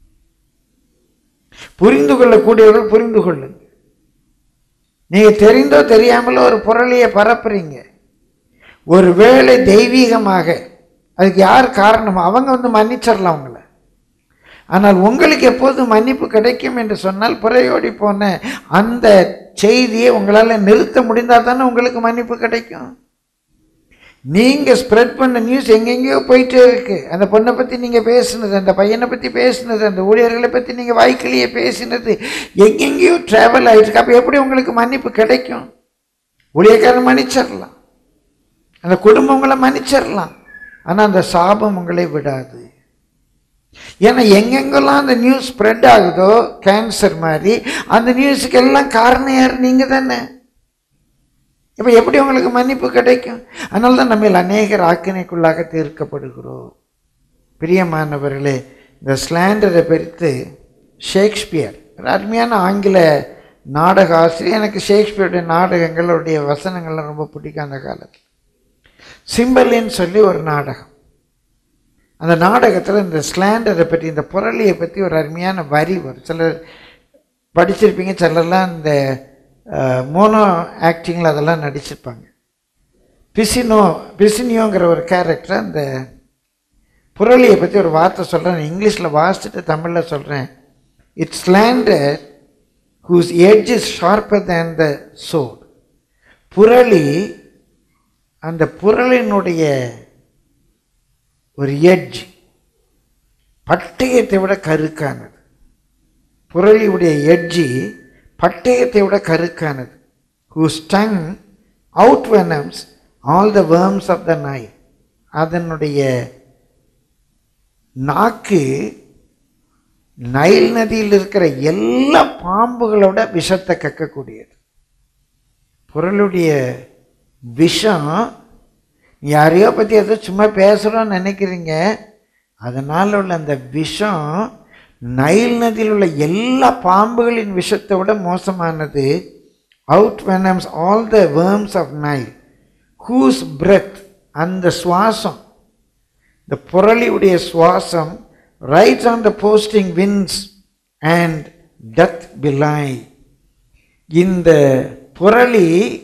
புரிந்து கொள்ளக்கூடியவர்கள் புரிந்து கொள்ளுங்க நீங்க தெரிந்தோ தெரியாமலோ ஒரு பொருளையை பரப்புறீங்க ஒரு வேளை தெய்வீகமாக அதுக்கு யார் காரணம் அவங்க வந்து மன்னிச்சிடலாம் அவங்கள ஆனால் உங்களுக்கு எப்போது மன்னிப்பு கிடைக்கும் என்று சொன்னால் புறையோடி போன அந்த செய்தியை உங்களால் நிறுத்த முடிந்தால் தானே உங்களுக்கு மன்னிப்பு கிடைக்கும் நீங்கள் ஸ்ப்ரெட் பண்ண நியூஸ் எங்கெங்கேயோ போயிட்டே இருக்கு அந்த பொண்ணை பற்றி நீங்கள் பேசுனது அந்த பையனை பற்றி பேசுனது அந்த ஊழியர்களை பற்றி நீங்கள் வாய்க்கிலேயே பேசினது எங்கெங்கேயோ ட்ராவல் ஆகிட்டு அப்போ எப்படி உங்களுக்கு மன்னிப்பு கிடைக்கும் ஊழியக்காரன் மன்னிச்சிடலாம் அந்த குடும்பம் உங்களை மன்னிச்சிடலாம் ஆனால் அந்த சாபம் உங்களை விடாது ஏன்னா எங்கெங்கெல்லாம் அந்த நியூஸ் ஸ்ப்ரெட் ஆகுதோ கேன்சர் மாதிரி அந்த நியூஸுக்கு எல்லாம் காரணம் யார் நீங்கள் தானே இப்போ எப்படி உங்களுக்கு மன்னிப்பு கிடைக்கும் அதனால தான் நம்ம அநேகர் ஆக்கினைக்குள்ளாக தீர்க்கப்படுகிறோம் பிரியமானவர்களே இந்த ஸ்லாண்டரை பெருத்து ஷேக்ஸ்பியர் ஒரு அருமையான ஆங்கில நாடக ஆசிரியர் எனக்கு ஷேக்ஸ்பியருடைய நாடகங்களுடைய வசனங்கள்லாம் ரொம்ப பிடிக்கும் அந்த காலத்தில் சிம்பலின்னு சொல்லி ஒரு நாடகம் அந்த நாடகத்தில் இந்த ஸ்லாண்டரை பற்றி இந்த புரளியை பற்றி ஒரு அருமையான வரி வரும் சிலர் படிச்சிருப்பீங்க சிலர்லாம் இந்த மோனோ ஆக்டிங்கில் அதெல்லாம் நடிச்சிருப்பாங்க பிசினோ பிசினியோங்கிற ஒரு கேரக்டர் அந்த புரளியை பற்றி ஒரு வார்த்தை சொல்கிறேன் இங்கிலீஷில் வாசிச்சுட்டு தமிழில் சொல்கிறேன் it's slander whose edge is sharper than the sword புரளி அந்த புரளினுடைய ஒரு எட்ஜ் பட்டயத்தை விட கருக்கானது புரளியுடைய எட்ஜி பட்டயத்தை விட கருக்கானது whose tongue outvenoms all the worms of the Nile அதனுடைய நாக்கு நைல் நதியில் இருக்கிற எல்லா பாம்புகளோட விஷத்தை கக்கக்கூடியது பொருளுடைய விஷம் யாரையோ பற்றி ஏதோ சும்மா பேசுகிறோன்னு நினைக்கிறீங்க அதனால் உள்ள அந்த விஷம் நைல் நதியில் உள்ள எல்லா பாம்புகளின் விஷத்தை விட மோசமானது outvenoms all the worms of Nile whose breath அந்த சுவாசம் இந்த புரளியுடைய சுவாசம் rides on the posting winds and doth belie இந்த புரளி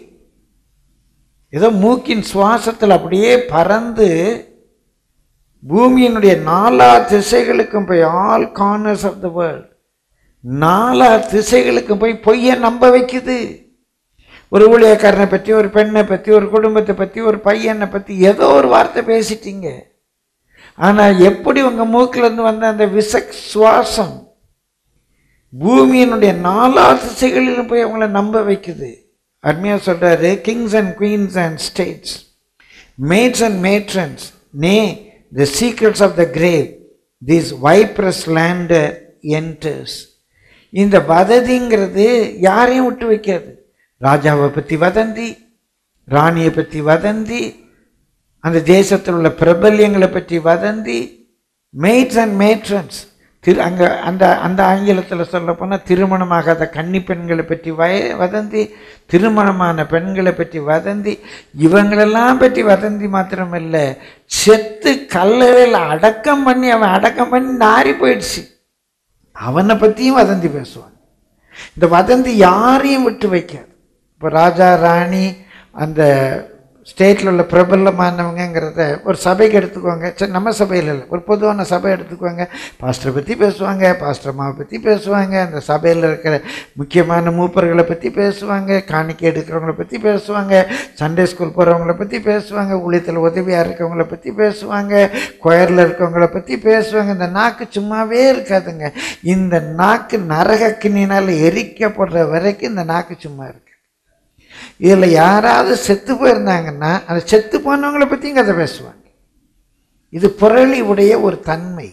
ஏதோ மூக்கின் சுவாசத்தில் அப்படியே பறந்து பூமியினுடைய நாலா திசைகளுக்கும் போய் all corners of the world நாலா திசைகளுக்கும் போய் பொய்யை நம்ப வைக்குது ஒரு ஊழியக்காரனை பற்றி ஒரு பெண்ணை பற்றி ஒரு குடும்பத்தை பற்றி ஒரு பையனை பற்றி ஏதோ ஒரு வார்த்தை பேசிட்டீங்க ஆனால் எப்படி உங்கள் மூக்கிலேருந்து வந்த அந்த விச சுவாசம் பூமியினுடைய நாலா திசைகளிலும் போய் அவங்கள நம்ப வைக்குது அருமையாக சொல்கிறாரு kings and queens and states maids and matrons nay the secrets of the grave this viperous slander enters இந்த வததிங்கிறது யாரையும் விட்டு வைக்காது ராஜாவை பற்றி வதந்தி ராணியை பற்றி வதந்தி அந்த தேசத்தில் உள்ள பிரபல்யங்களை பற்றி வதந்தி மேட்ஸ் அண்ட் மேட்ரன்ஸ் திரு அங்கே அந்த அந்த ஆங்கிலத்தில் சொல்லப்போனால் திருமணமாகாத கன்னி பெண்களை பற்றி வய வதந்தி திருமணமான பெண்களை பற்றி வதந்தி இவங்களெல்லாம் பற்றி வதந்தி மாத்திரமில்ல செத்து கல்லறையில் அடக்கம் பண்ணி அவன் அடக்கம் பண்ணி நாரி போயிடுச்சு அவனை பற்றியும் வதந்தி பேசுவாங்க இந்த வதந்தி யாரையும் விட்டு வைக்காது இப்போ ராஜா ராணி அந்த ஸ்டேட்டில் உள்ள பிரபலமானவங்கங்கிறத ஒரு சபைக்கு எடுத்துக்கோங்க சரி நம்ம சபையில் இல்லை ஒரு பொதுவான சபை எடுத்துக்கோங்க பாஸ்டரை பற்றி பேசுவாங்க பாஸ்டர் அம்மாவை பற்றி பேசுவாங்க அந்த சபையில் இருக்கிற முக்கியமான மூப்பர்களை பற்றி பேசுவாங்க காணிக்கை எடுக்கிறவங்கள பற்றி பேசுவாங்க சண்டே ஸ்கூல் போகிறவங்கள பற்றி பேசுவாங்க ஊழியத்தில் உதவியாக இருக்கவங்கள பற்றி பேசுவாங்க கொயரில் இருக்கவங்கள பற்றி பேசுவாங்க இந்த நாக்கு சும்மாவே இருக்காதுங்க இந்த நாக்கு நரகக்கினால் எரிக்கப்படுற வரைக்கும் இந்த நாக்கு சும்மா இருக்கு இதில் யாராவது செத்து போயிருந்தாங்கன்னா அந்த செத்து போனவங்களை பற்றியும் கதை பேசுவாங்க இது புரளி உடைய ஒரு தன்மை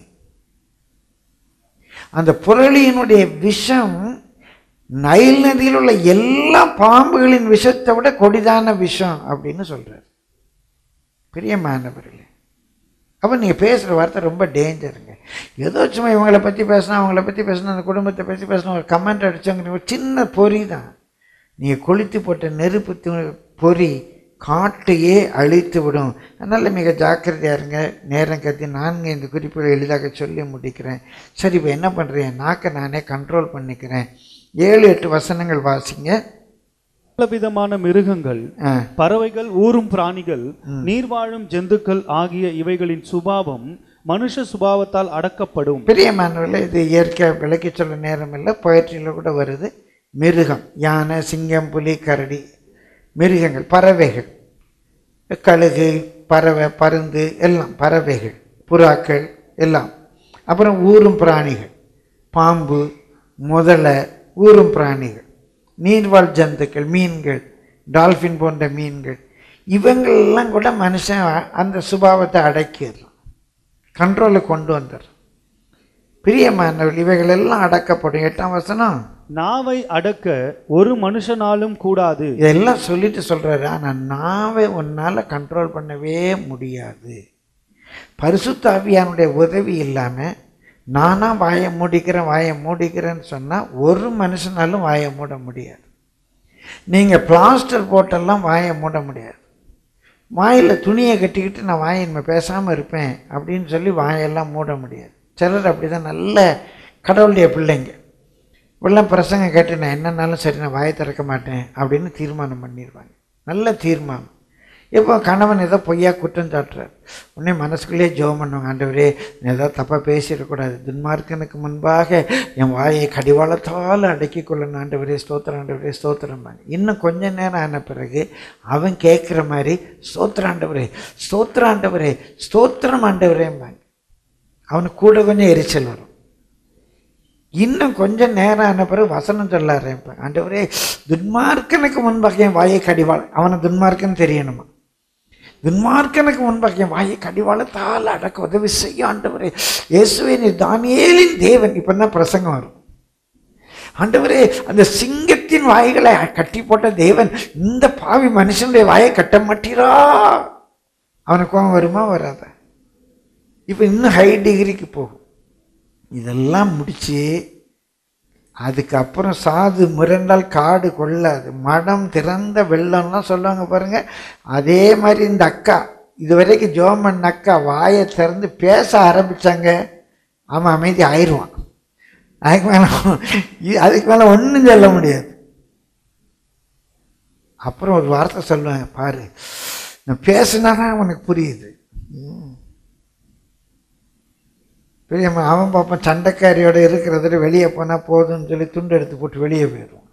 அந்த புரளியினுடைய விஷம் நைல் நதியில் உள்ள எல்லா பாம்புகளின் விஷத்தை விட கொடிதான விஷம் அப்படின்னு சொல்றார் பிரியமானவர்களே அப்போ நீங்கள் பேசுகிற வார்த்தை ரொம்ப டேஞ்சருங்க ஏதோ சும்மா இவங்களை பற்றி பேசினா அவங்கள பற்றி பேசினா அந்த குடும்பத்தை பற்றி பேசினா ஒரு கமெண்ட் அடிச்சவங்க ஒரு சின்ன பொறி தான் நீங்கள் கொளுத்தி போட்ட நெருப்பு து- பொறி காட்டையே அழித்து விடும் அதனால் மிக ஜாக்கிரதையா இருங்க நேரம் கத்தி நான்கு இந்த குறிப்புகளை எளிதாக சொல்லி முடிக்கிறேன் சரி இப்போ என்ன பண்ணுறேன் நாக்கை நானே கண்ட்ரோல் பண்ணிக்கிறேன் ஏழு எட்டு வசனங்கள் வாசிங்க விதமான மிருகங்கள் ஆ பறவைகள் ஊரும் பிராணிகள் நீர்வாழும் ஜந்துக்கள் ஆகிய இவைகளின் சுபாவம் மனுஷ சுபாவத்தால் அடக்கப்படும் பிரியமானவர்களே இது இயற்கையாக விளக்கி சொல்ல நேரம் இல்லை பொயட்ரியில் கூட வருது மிருகம் யானை சிங்கம் புலி கரடி மிருகங்கள் பறவைகள் கழுகு பறவை பருந்து எல்லாம் பறவைகள் புறாக்கள் எல்லாம் அப்புறம் ஊரும் பிராணிகள் பாம்பு முதலை ஊரும் பிராணிகள் நீர்வாழ் ஜந்துக்கள் மீன்கள் டால்ஃபின் போன்ற மீன்கள் இவங்களெல்லாம் கூட மனுஷன் அந்த சுபாவத்தை அடக்கிடுறான் கண்ட்ரோலுக்கு கொண்டு வந்துடுறான் பிரியமானவர்கள் இவைகள் எல்லாம் அடக்கப்படும் எட்டாம் வசனம் நாவை அடக்க ஒரு மனுஷனாலும் கூடாது இதெல்லாம் சொல்லிட்டு சொல்றாரு ஆனால் நாவை உன்னால் கண்ட்ரோல் பண்ணவே முடியாது பரிசுத்த ஆவியானுடைய உதவி இல்லாமல் நானாக வாயை மூடிக்கிறேன் வாயை மூடிக்கிறேன்னு சொன்னால் ஒரு மனுஷனாலும் வாயை மூட முடியாது நீங்கள் பிளாஸ்டர் போட்டெல்லாம் வாயை மூட முடியாது வாயில் துணியை கட்டிக்கிட்டு நான் வாயை இனிமே பேசாமல் இருப்பேன் அப்படின்னு சொல்லி வாயெல்லாம் மூட முடியாது சிலர் அப்படி தான் நல்ல கடவுளுடைய பிள்ளைங்க இப்படிலாம் பிரசங்கம் கேட்டு நான் என்னன்னாலும் சரி நான் வாயை திறக்க மாட்டேன் அப்படின்னு தீர்மானம் பண்ணிடுவாங்க நல்ல தீர்மானம் இப்போ கணவன் ஏதோ பொய்யா குற்றம் சாட்டுறார் உடனே மனசுக்குள்ளேயே ஜெபம் பண்ணுவாங்க ஆண்டவரே நான் ஏதோ தப்பாக பேசிடக்கூடாது துன்மார்க்கனுக்கு முன்பாக என் வாயை கடிவாளத்தால் அடக்கி கொள்ளணும் ஆண்டவரே ஸ்தோத்திரம் ஆண்டவரே ஸ்தோத்திரம்பாங்க இன்னும் கொஞ்ச நேரம் ஆன பிறகு அவன் கேட்குற மாதிரி ஸ்தோத்திர ஆண்டவரே ஸ்தோத்திர ஆண்டவரே ஸ்தோத்திரம் ஆண்டவரேம்பாங்க அவனுக்கு கூட கொஞ்சம் எரிச்சல் வரும் இன்னும் கொஞ்சம் நேரம் ஆன பிறகு வசனம் சொல்ல ஆரம்பிப்பேன் ஆண்டவரே துன்மார்க்கனுக்கு முன்பாக என் வாயை கடிவாள் அவனை துன்மார்க்கன்னு தெரியணுமா துன்மார்க்கனுக்கு முன்பாக என் வாயை கடிவாளத்தால் அடக்க உதவி செய்ய ஆண்டவரே இயேசுவே நீ தானியேலின் தேவன் இப்போ தான் பிரசங்கம் வரும் ஆண்டவரே அந்த சிங்கத்தின் வாய்களை கட்டி போட்ட தேவன் இந்த பாவி மனுஷனுடைய வாயை கட்ட மாட்டீரா அவனுக்கு கோவம் வருமா வராதா இப்போ இன்னும் ஹை டிகிரிக்கு போகும் இதெல்லாம் முடிச்சு அதுக்கப்புறம் சாது முரண்டால் காடு கொள்ளாது மடம் திறந்த வெள்ளம்லாம் சொல்லுவாங்க பாருங்க அதே மாதிரி இந்த அக்கா இது வரைக்கும் ஜோமன் அக்கா வாயை திறந்து பேச ஆரம்பிச்சாங்க அவன் அமைதி ஆயிடுவான் அதுக்கு மேலே அதுக்கு மேலே ஒன்றும் சொல்ல முடியாது அப்புறம் ஒரு வார்த்தை சொல்லுவேன் பாரு நான் பேசுனா தான் அவனுக்கு புரியுது ம். பெரியம்மா அவன் பார்ப்பான் சண்டைக்காரியோட இருக்கிறதுல வெளியே போனால் போதும்னு சொல்லி துண்டு எடுத்து போட்டு வெளியே போயிடுவான்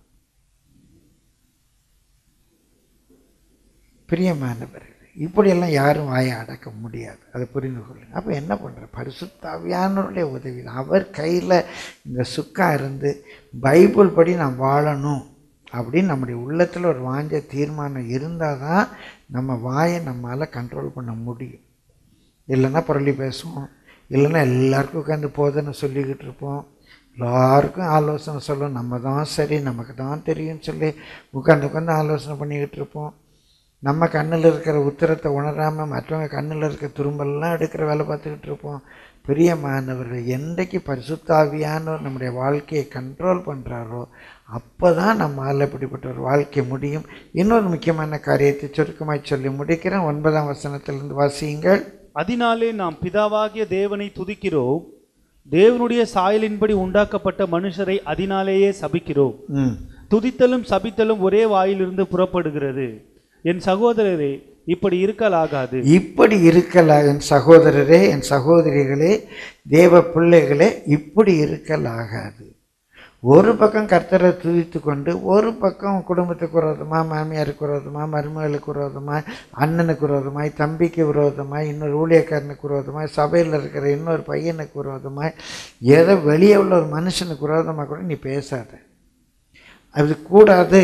பிரியமானவர்கள் இப்படியெல்லாம் யாரும் வாயை அடக்க முடியாது அதை புரிந்து கொள்ளுங்க அப்போ என்ன பண்ணுற பரிசுத்தாவியானவருடைய உதவி அவர் கையில் இந்த சுக்கா இருந்து பைபிள் படி நான் வாழணும் அப்படின்னு நம்முடைய உள்ளத்தில் ஒரு வாஞ்ச தீர்மானம் இருந்தால் தான் நம்ம வாயை நம்மளால் கண்ட்ரோல் பண்ண முடியும் இல்லைன்னா புரளி பேசுவோம் இல்லைன்னா எல்லாருக்கும் உட்காந்து போதனை சொல்லிக்கிட்டு இருப்போம் எல்லாருக்கும் ஆலோசனை சொல்லும் நம்ம தான் சரி நமக்கு தான் தெரியும்னு சொல்லி உட்காந்து உட்காந்து ஆலோசனை பண்ணிக்கிட்டு இருப்போம் நம்ம கண்ணில் இருக்கிற உத்தரத்தை உணராமல் மற்றவங்க கண்ணில் இருக்க துரும்பெல்லாம் எடுக்கிற வேலை பார்த்துக்கிட்டு இருப்போம் பிரியமானவர்கள் என்றைக்கு பரிசுத்தாவியானவர் நம்முடைய வாழ்க்கையை கண்ட்ரோல் பண்ணுறாரோ அப்போ தான் நம்மால் இப்படிப்பட்ட ஒரு வாழ்க்கை முடியும் இன்னொரு முக்கியமான காரியத்தை சுருக்கமாய் சொல்லி முடிக்கிறேன் ஒன்பதாம் வசனத்திலிருந்து வாசியுங்கள் அதனாலே நாம் பிதாவாகிய தேவனை துதிக்கிறோம் தேவனுடைய சாயலின்படி உண்டாக்கப்பட்ட மனுஷரை அதனாலேயே சபிக்கிறோம் ம் துதித்தலும் சபித்தலும் ஒரே வாயிலிருந்து புறப்படுகிறது என் சகோதரரே இப்படி இருக்கலாகாது இப்படி இருக்கலா என் சகோதரரே என் சகோதரிகளே தேவ பிள்ளைகளே இப்படி இருக்கலாகாது ஒரு பக்கம் கர்த்தரை துதித்து கொண்டு ஒரு பக்கம் குடும்பத்துக்கு விரோதமாக மாமியாருக்கு விரோதமாக மருமகளுக்கு விரோதமாக அண்ணனுக்கு விரோதமாய் தம்பிக்கு விரோதமாய் இன்னொரு ஊழியக்காரனுக்கு விரோதமாய் சபையில் இருக்கிற இன்னொரு பையனுக்கு விரோதமாய் ஏதோ வெளியே உள்ள ஒரு மனுஷனுக்கு விரோதமாக கூட நீ பேசாத அது கூடாது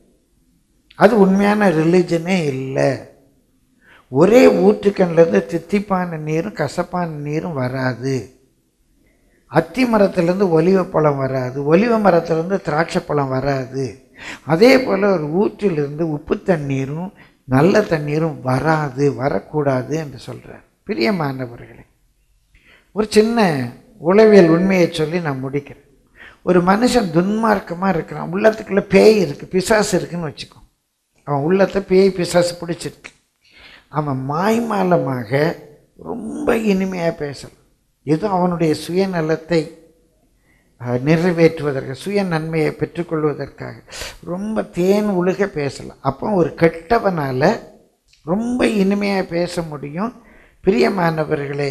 அது உண்மையான ரிலிஜனே இல்லை ஒரே ஊற்றுக்கண்லேருந்து தித்திப்பான நீரும் கசப்பான நீரும் வராது அத்தி மரத்துலேருந்து ஒலிவ பழம் வராது ஒலிவ மரத்துலேருந்து திராட்சை பழம் வராது அதே போல் ஒரு ஊற்றிலிருந்து உப்பு தண்ணீரும் நல்ல தண்ணீரும் வராது வரக்கூடாது என்று சொல்கிறார் பிரியமானவர்களே ஒரு சின்ன உளவியல் உண்மையை சொல்லி நான் முடிக்கிறேன் ஒரு மனுஷன் துன்மார்க்கமாக இருக்கிறான் உள்ளத்துக்குள்ளே பேய் இருக்குது பிசாசு இருக்குன்னு வச்சுக்கோ அவன் உள்ளத்தை பேய் பிசாசு பிடிச்சிருக்கு அவன் மாய்மாலமாக ரொம்ப இனிமையாக பேசலாம் ஏதோ அவனுடைய சுயநலத்தை அஹ், நிறைவேற்றுவதற்கு சுய நன்மையை பெற்றுக்கொள்வதற்காக ரொம்ப தேன் உழுக பேசலாம் அப்போ ஒரு கெட்டவனால் ரொம்ப இனிமையாக பேச முடியும் பிரியமானவர்களே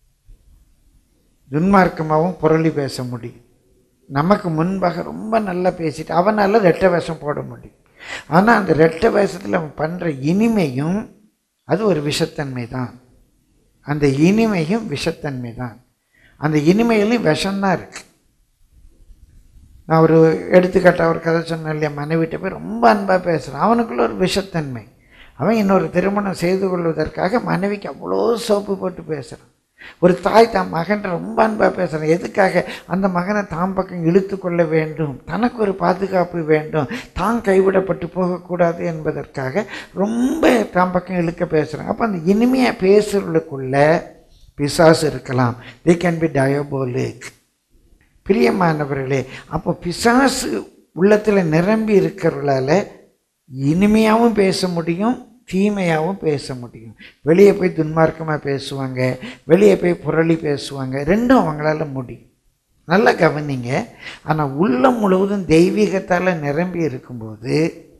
துன்மார்க்கமாகவும் புரளி பேச முடியும் நமக்கு முன்பாக ரொம்ப நல்லா பேசிட்டு அவனால் ரெட்டை வேஷம் போட முடியும் ஆனால் அந்த ரெட்டை வேஷத்தில் அவன் பண்ணுற இனிமையும் அது ஒரு விஷத்தன்மை தான் அந்த இனிமையும் விஷத்தன்மை தான் அந்த இனிமையிலையும் விஷம்தான் இருக்கு நான் ஒரு எடுத்துக்காட்டாக ஒரு கதை சொன்னேன் இல்லையா மனைவிட்ட போய் ரொம்ப அன்பாக பேசுகிறான் அவனுக்குள்ள ஒரு விஷத்தன்மை அவன் இன்னொரு திருமணம் செய்து கொள்வதற்காக மனைவிக்கு அவ்வளோ சோப்பு போட்டு பேசுகிறான் ஒரு தாய் தான் மகன் ரொம்ப அன்பாக பேசுகிறான் எதுக்காக அந்த மகனை தாம் பக்கம் இழுத்து கொள்ள வேண்டும் தனக்கு ஒரு பாதுகாப்பு வேண்டும் தான் கைவிடப்பட்டு போகக்கூடாது என்பதற்காக ரொம்ப தாம் பக்கம் இழுக்க பேசுகிறான் அப்போ அந்த இனிமையாக பேசுறதுக்குள்ள பிசாசு இருக்கலாம் தே கேன் பி டயோபோலிக் பிரியமானவர்களே அப்போ பிசாசு உள்ளத்தில் நிரம்பி இருக்கிறவளால இனிமையாகவும் பேச முடியும் தீமையாகவும் பேச முடியும் வெளியே போய் துன்மார்க்கமாக பேசுவாங்க வெளியே போய் புரளி பேசுவாங்க ரெண்டும் அவங்களால முடியும் நல்லா கவனிங்க ஆனால் உள்ளம் முழுவதும் தெய்வீகத்தால் நிரம்பி இருக்கும்போது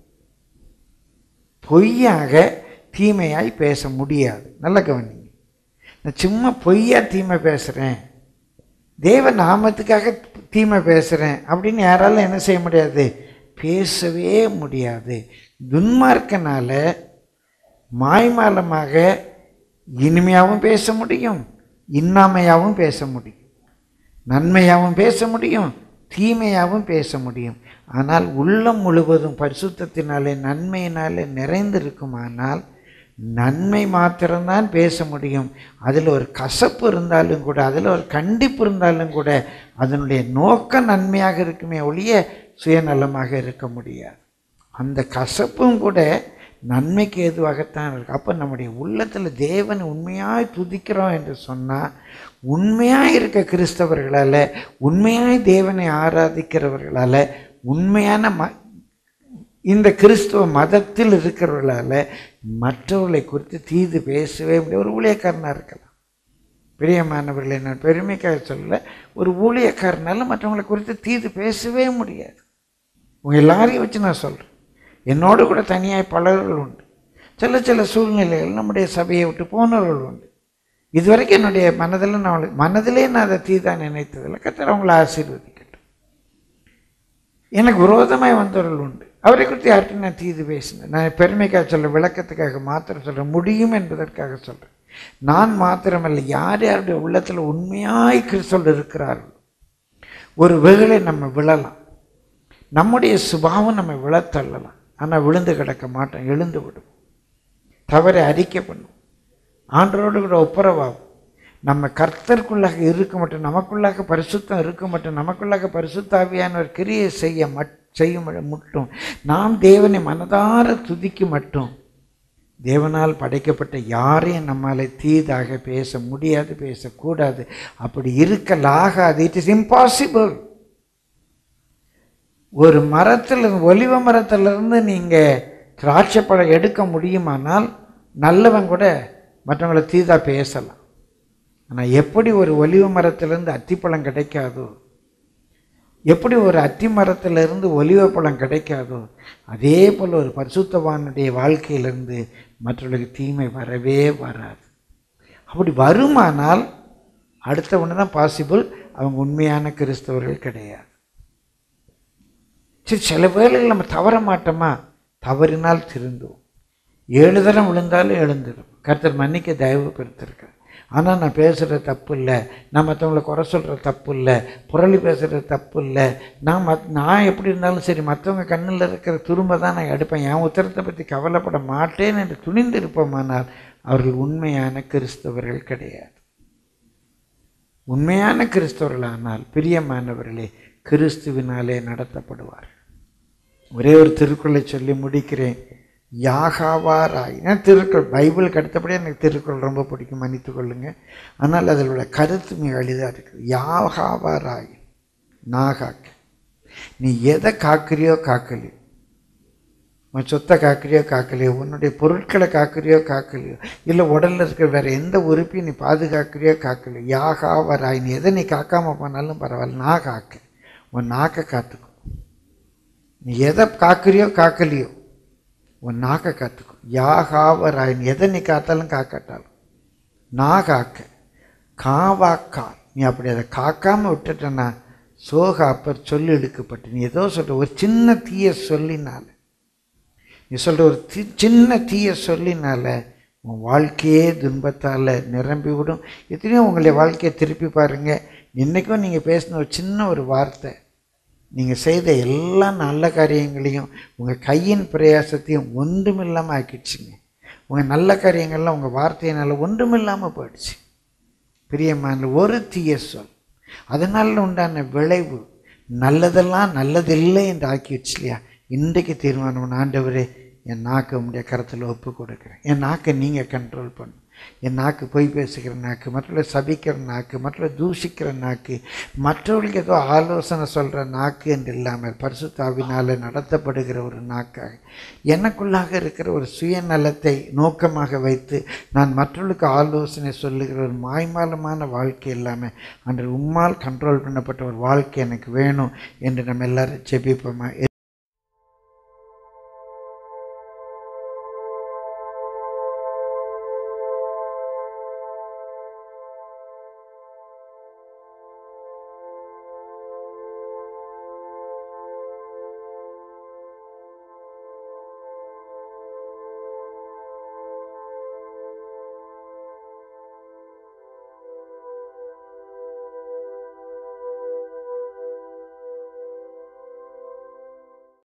பொய்யாக தீமையாய் பேச முடியாது நல்லா கவனிங்க நான் சும்மா பொய்யா தீமை பேசுகிறேன் தேவ நாமத்துக்காக தீமை பேசுகிறேன் அப்படின்னு யாராலும் என்ன செய்ய முடியாது பேசவே முடியாது துன்மார்க்கனால மாய்மாலமாக இனிமையாகவும் பேச முடியும் இன்னாமையாகவும் பேச முடியும் நன்மையாகவும் பேச முடியும் தீமையாகவும் பேச முடியும் ஆனால் உள்ளம் முழுவதும் பரிசுத்தத்தினாலே நன்மையினாலே நிறைந்திருக்குமானால் நன்மை மாத்திரம்தான் பேச முடியும் அதில் ஒரு கசப்பு இருந்தாலும் கூட அதில் ஒரு கண்டிப்பு இருந்தாலும் கூட அதனுடைய நோக்கம் நன்மையாக இருக்குமே ஒழிய சுயநலமாக இருக்க முடியாது அந்த கசப்பும் கூட நன்மைக்கு ஏதுவாகத்தான் இருக்கு அப்போ நம்முடைய உள்ளத்தில் தேவனை உண்மையாய் துதிக்கிறோம் என்று சொன்னால் உண்மையாக இருக்க கிறிஸ்தவர்களால் உண்மையாய் தேவனை ஆராதிக்கிறவர்களால் உண்மையான ம இந்த கிறிஸ்துவ மதத்தில் இருக்கிறவர்களால் மற்றவர்களை குறித்து தீது பேசவே முடியாது ஒரு ஊழியக்காரனாக இருக்கலாம் பிரியமானவர்களை நான் பெருமைக்காக சொல்ல ஒரு ஊழியக்காரனால மற்றவங்களை குறித்து தீது பேசவே முடியாது உங்க எல்லாரையும் வச்சு நான் சொல்கிறேன் என்னோடு கூட தனியாய் பலர்கள் உண்டு சில சில சூழ்நிலைகள் நம்முடைய சபையை விட்டு போனவர்கள் உண்டு இதுவரைக்கும் என்னுடைய மனதில் நான் அவளை- மனதிலே நான் அதை தீதா நினைத்ததில்லை கத்தர் அவங்கள ஆசீர்வதிக்கட்டும் எனக்கு விரோதமாய் வந்தவர்கள் உண்டு அவரை குறித்து யார்கிட்ட நான் தீது பேசினேன் நான் பெருமைக்காக சொல்ல விளக்கத்துக்காக மாத்திரம் சொல்கிறேன் முடியும் என்பதற்காக சொல்கிறேன் நான் மாத்திரமல்ல யார் யாருடைய உள்ளத்தில் உண்மையாய் கிறிஸ்தவர்கள் இருக்கிறார்கள் ஒரு வேளை நம்ம விழலாம் நம்முடைய சுபாவம் நம்ம விழத்தள்ளலாம் ஆனால் விழுந்து கிடக்க மாட்டோம் எழுந்து விடும் தவறை அறிக்கை பண்ணும் ஆண்டரோடு கூட ஒப்புரவாகும் நம்ம கர்த்தருக்குள்ளாக இருக்க மட்டும் நமக்குள்ளாக பரிசுத்தம் இருக்க மட்டும் நமக்குள்ளாக பரிசுத்தாவியான ஒரு கிரியை செய்ய மட் செய்ய மட்டும் நாம் தேவனை மனதார துதிக்க மட்டும் தேவனால் படைக்கப்பட்ட யாரையும் நம்மால் தீதாக பேச முடியாது பேசக்கூடாது அப்படி இருக்கலாகாது இட் இஸ் இம்பாசிபிள் ஒரு மரத்தில் ஒலிவ மரத்திலிருந்து நீங்கள் திராட்சை பழம் எடுக்க முடியுமானால் நல்லவன் கூட மற்றவங்களை தீதா பேசலாம் ஆனால் எப்படி ஒரு ஒலிவ மரத்திலிருந்து அத்திப்பழம் கிடைக்காதோ எப்படி ஒரு அத்தி மரத்திலிருந்து ஒலிவ பழம் கிடைக்காதோ அதே போல் ஒரு பரிசுத்தவானுடைய வாழ்க்கையிலிருந்து மற்றவர்களுக்கு தீமை வரவே வராது அப்படி வருமானால் அடுத்த ஒன்று தான் பாசிபிள் அவங்க உண்மையான கிறிஸ்தவர்கள் கிடையாது சரி சில வேளைகள் நம்ம தவற மாட்டோமா தவறினால் திருந்துவோம் ஏழு தரம் விழுந்தாலும் எழுந்துடும் கர்த்தர் மன்னிக்க தயவு பெருத்திருக்கார் ஆனால் நான் பேசுகிற தப்பு இல்லை நான் மற்றவங்களை குறை சொல்கிற தப்பு இல்லை புரளி பேசுகிற தப்பு இல்லை நான் மத் நான் எப்படி இருந்தாலும் சரி மற்றவங்க கண்ணில் இருக்கிற துரும்ப தான் நான் எடுப்பேன் என் உத்தரத்தை பற்றி கவலைப்பட மாட்டேன் என்று துணிந்து இருப்போமானால் அவர்கள் உண்மையான கிறிஸ்தவர்கள் கிடையாது உண்மையான கிறிஸ்தவர்களானால் பிரியமானவர்களே கிறிஸ்துவினாலே நடத்தப்படுவார்கள் ஒரே ஒரு திருக்குறளை சொல்லி முடிக்கிறேன் யாகாவாராய் ஏன்னா திருக்குறள் பைபிளுக்கு அடுத்தபடி எனக்கு திருக்குறள் ரொம்ப பிடிக்கும் மன்னித்து கொள்ளுங்க ஆனால் அதில் உள்ள கருத்து மிக எளிதாக இருக்குது யாகாவாராய் நாகாக்க நீ எதை காக்கிறியோ காக்கலையோ உன் சொத்தை காக்கிறியோ காக்கலையோ உன்னுடைய பொருட்களை காக்கிறியோ காக்கலையோ இல்லை உடலில் இருக்கிற வேற எந்த உறுப்பையும் நீ பாதுகாக்கிறியோ காக்கலையோ யாகாவராய் நீ எதை நீ காக்காம போனாலும் பரவாயில்ல நான் காக்க உன் நாக்கை காத்துக்கோ நீ எதை காக்கிறியோ காக்கலையோ உன் நாக்கை காத்துக்கோ யாகாவராய் நீ எதை நீ காத்தாலும் காக்காட்டாலும் நான் காக்க காவாக்கா நீ அப்படி அதை காக்காம விட்டுட்டேன்னா சோக அப்பர் சொல்லி இழுக்கப்பட்டு நீ ஏதோ சொல்ற ஒரு சின்ன தீய சொல்லினால நீ சொல்ற ஒரு தி சின்ன தீய சொல்லினால உன் வாழ்க்கையே துன்பத்தால் நிரம்பி விடும் எத்தனையோ உங்களுடைய வாழ்க்கையை திருப்பி பாருங்க இன்றைக்கும் நீங்கள் பேசின ஒரு சின்ன ஒரு வார்த்தை நீங்கள் செய்த எல்லா நல்ல காரியங்களையும் உங்கள் கையின் பிரயாசத்தையும் ஒன்றுமில்லாமல் ஆக்கிடுச்சுங்க உங்கள் நல்ல காரியங்கள்லாம் உங்கள் வார்த்தையினால் ஒன்றுமில்லாமல் போயிடுச்சு பிரியமான ஒரு தீய சொல் அதனால் உண்டான விளைவு நல்லதெல்லாம் நல்லதில்லை என்று ஆக்கிடுச்சு இல்லையா இன்றைக்கு தீர்மானம் ஆண்டவரே என் நாக்கை உங்களுடைய கரத்தில் ஒப்பு கொடுக்குறேன் என் நாக்கை நீங்கள் கண்ட்ரோல் பண்ணும் என் நாக்கு பொய் பேசுகிற நாக்கு மற்றவர்களை சபிக்கிற நாக்கு மற்றவர்களை தூஷிக்கிற நாக்கு மற்றவர்களுக்கு ஏதோ ஆலோசனை சொல்கிற நாக்கு என்று இல்லாமல் பரிசுத்தாவினால் நடத்தப்படுகிற ஒரு நாக்காக எனக்குள்ளாக இருக்கிற ஒரு சுயநலத்தை நோக்கமாக வைத்து நான் மற்றவர்களுக்கு ஆலோசனை சொல்லுகிற ஒரு மாய்மாலமான வாழ்க்கை இல்லாமல் அன்று உம்மால் கண்ட்ரோல் பண்ணப்பட்ட ஒரு வாழ்க்கை எனக்கு வேணும் என்று நம்ம எல்லாரும் ஜெபிப்போமா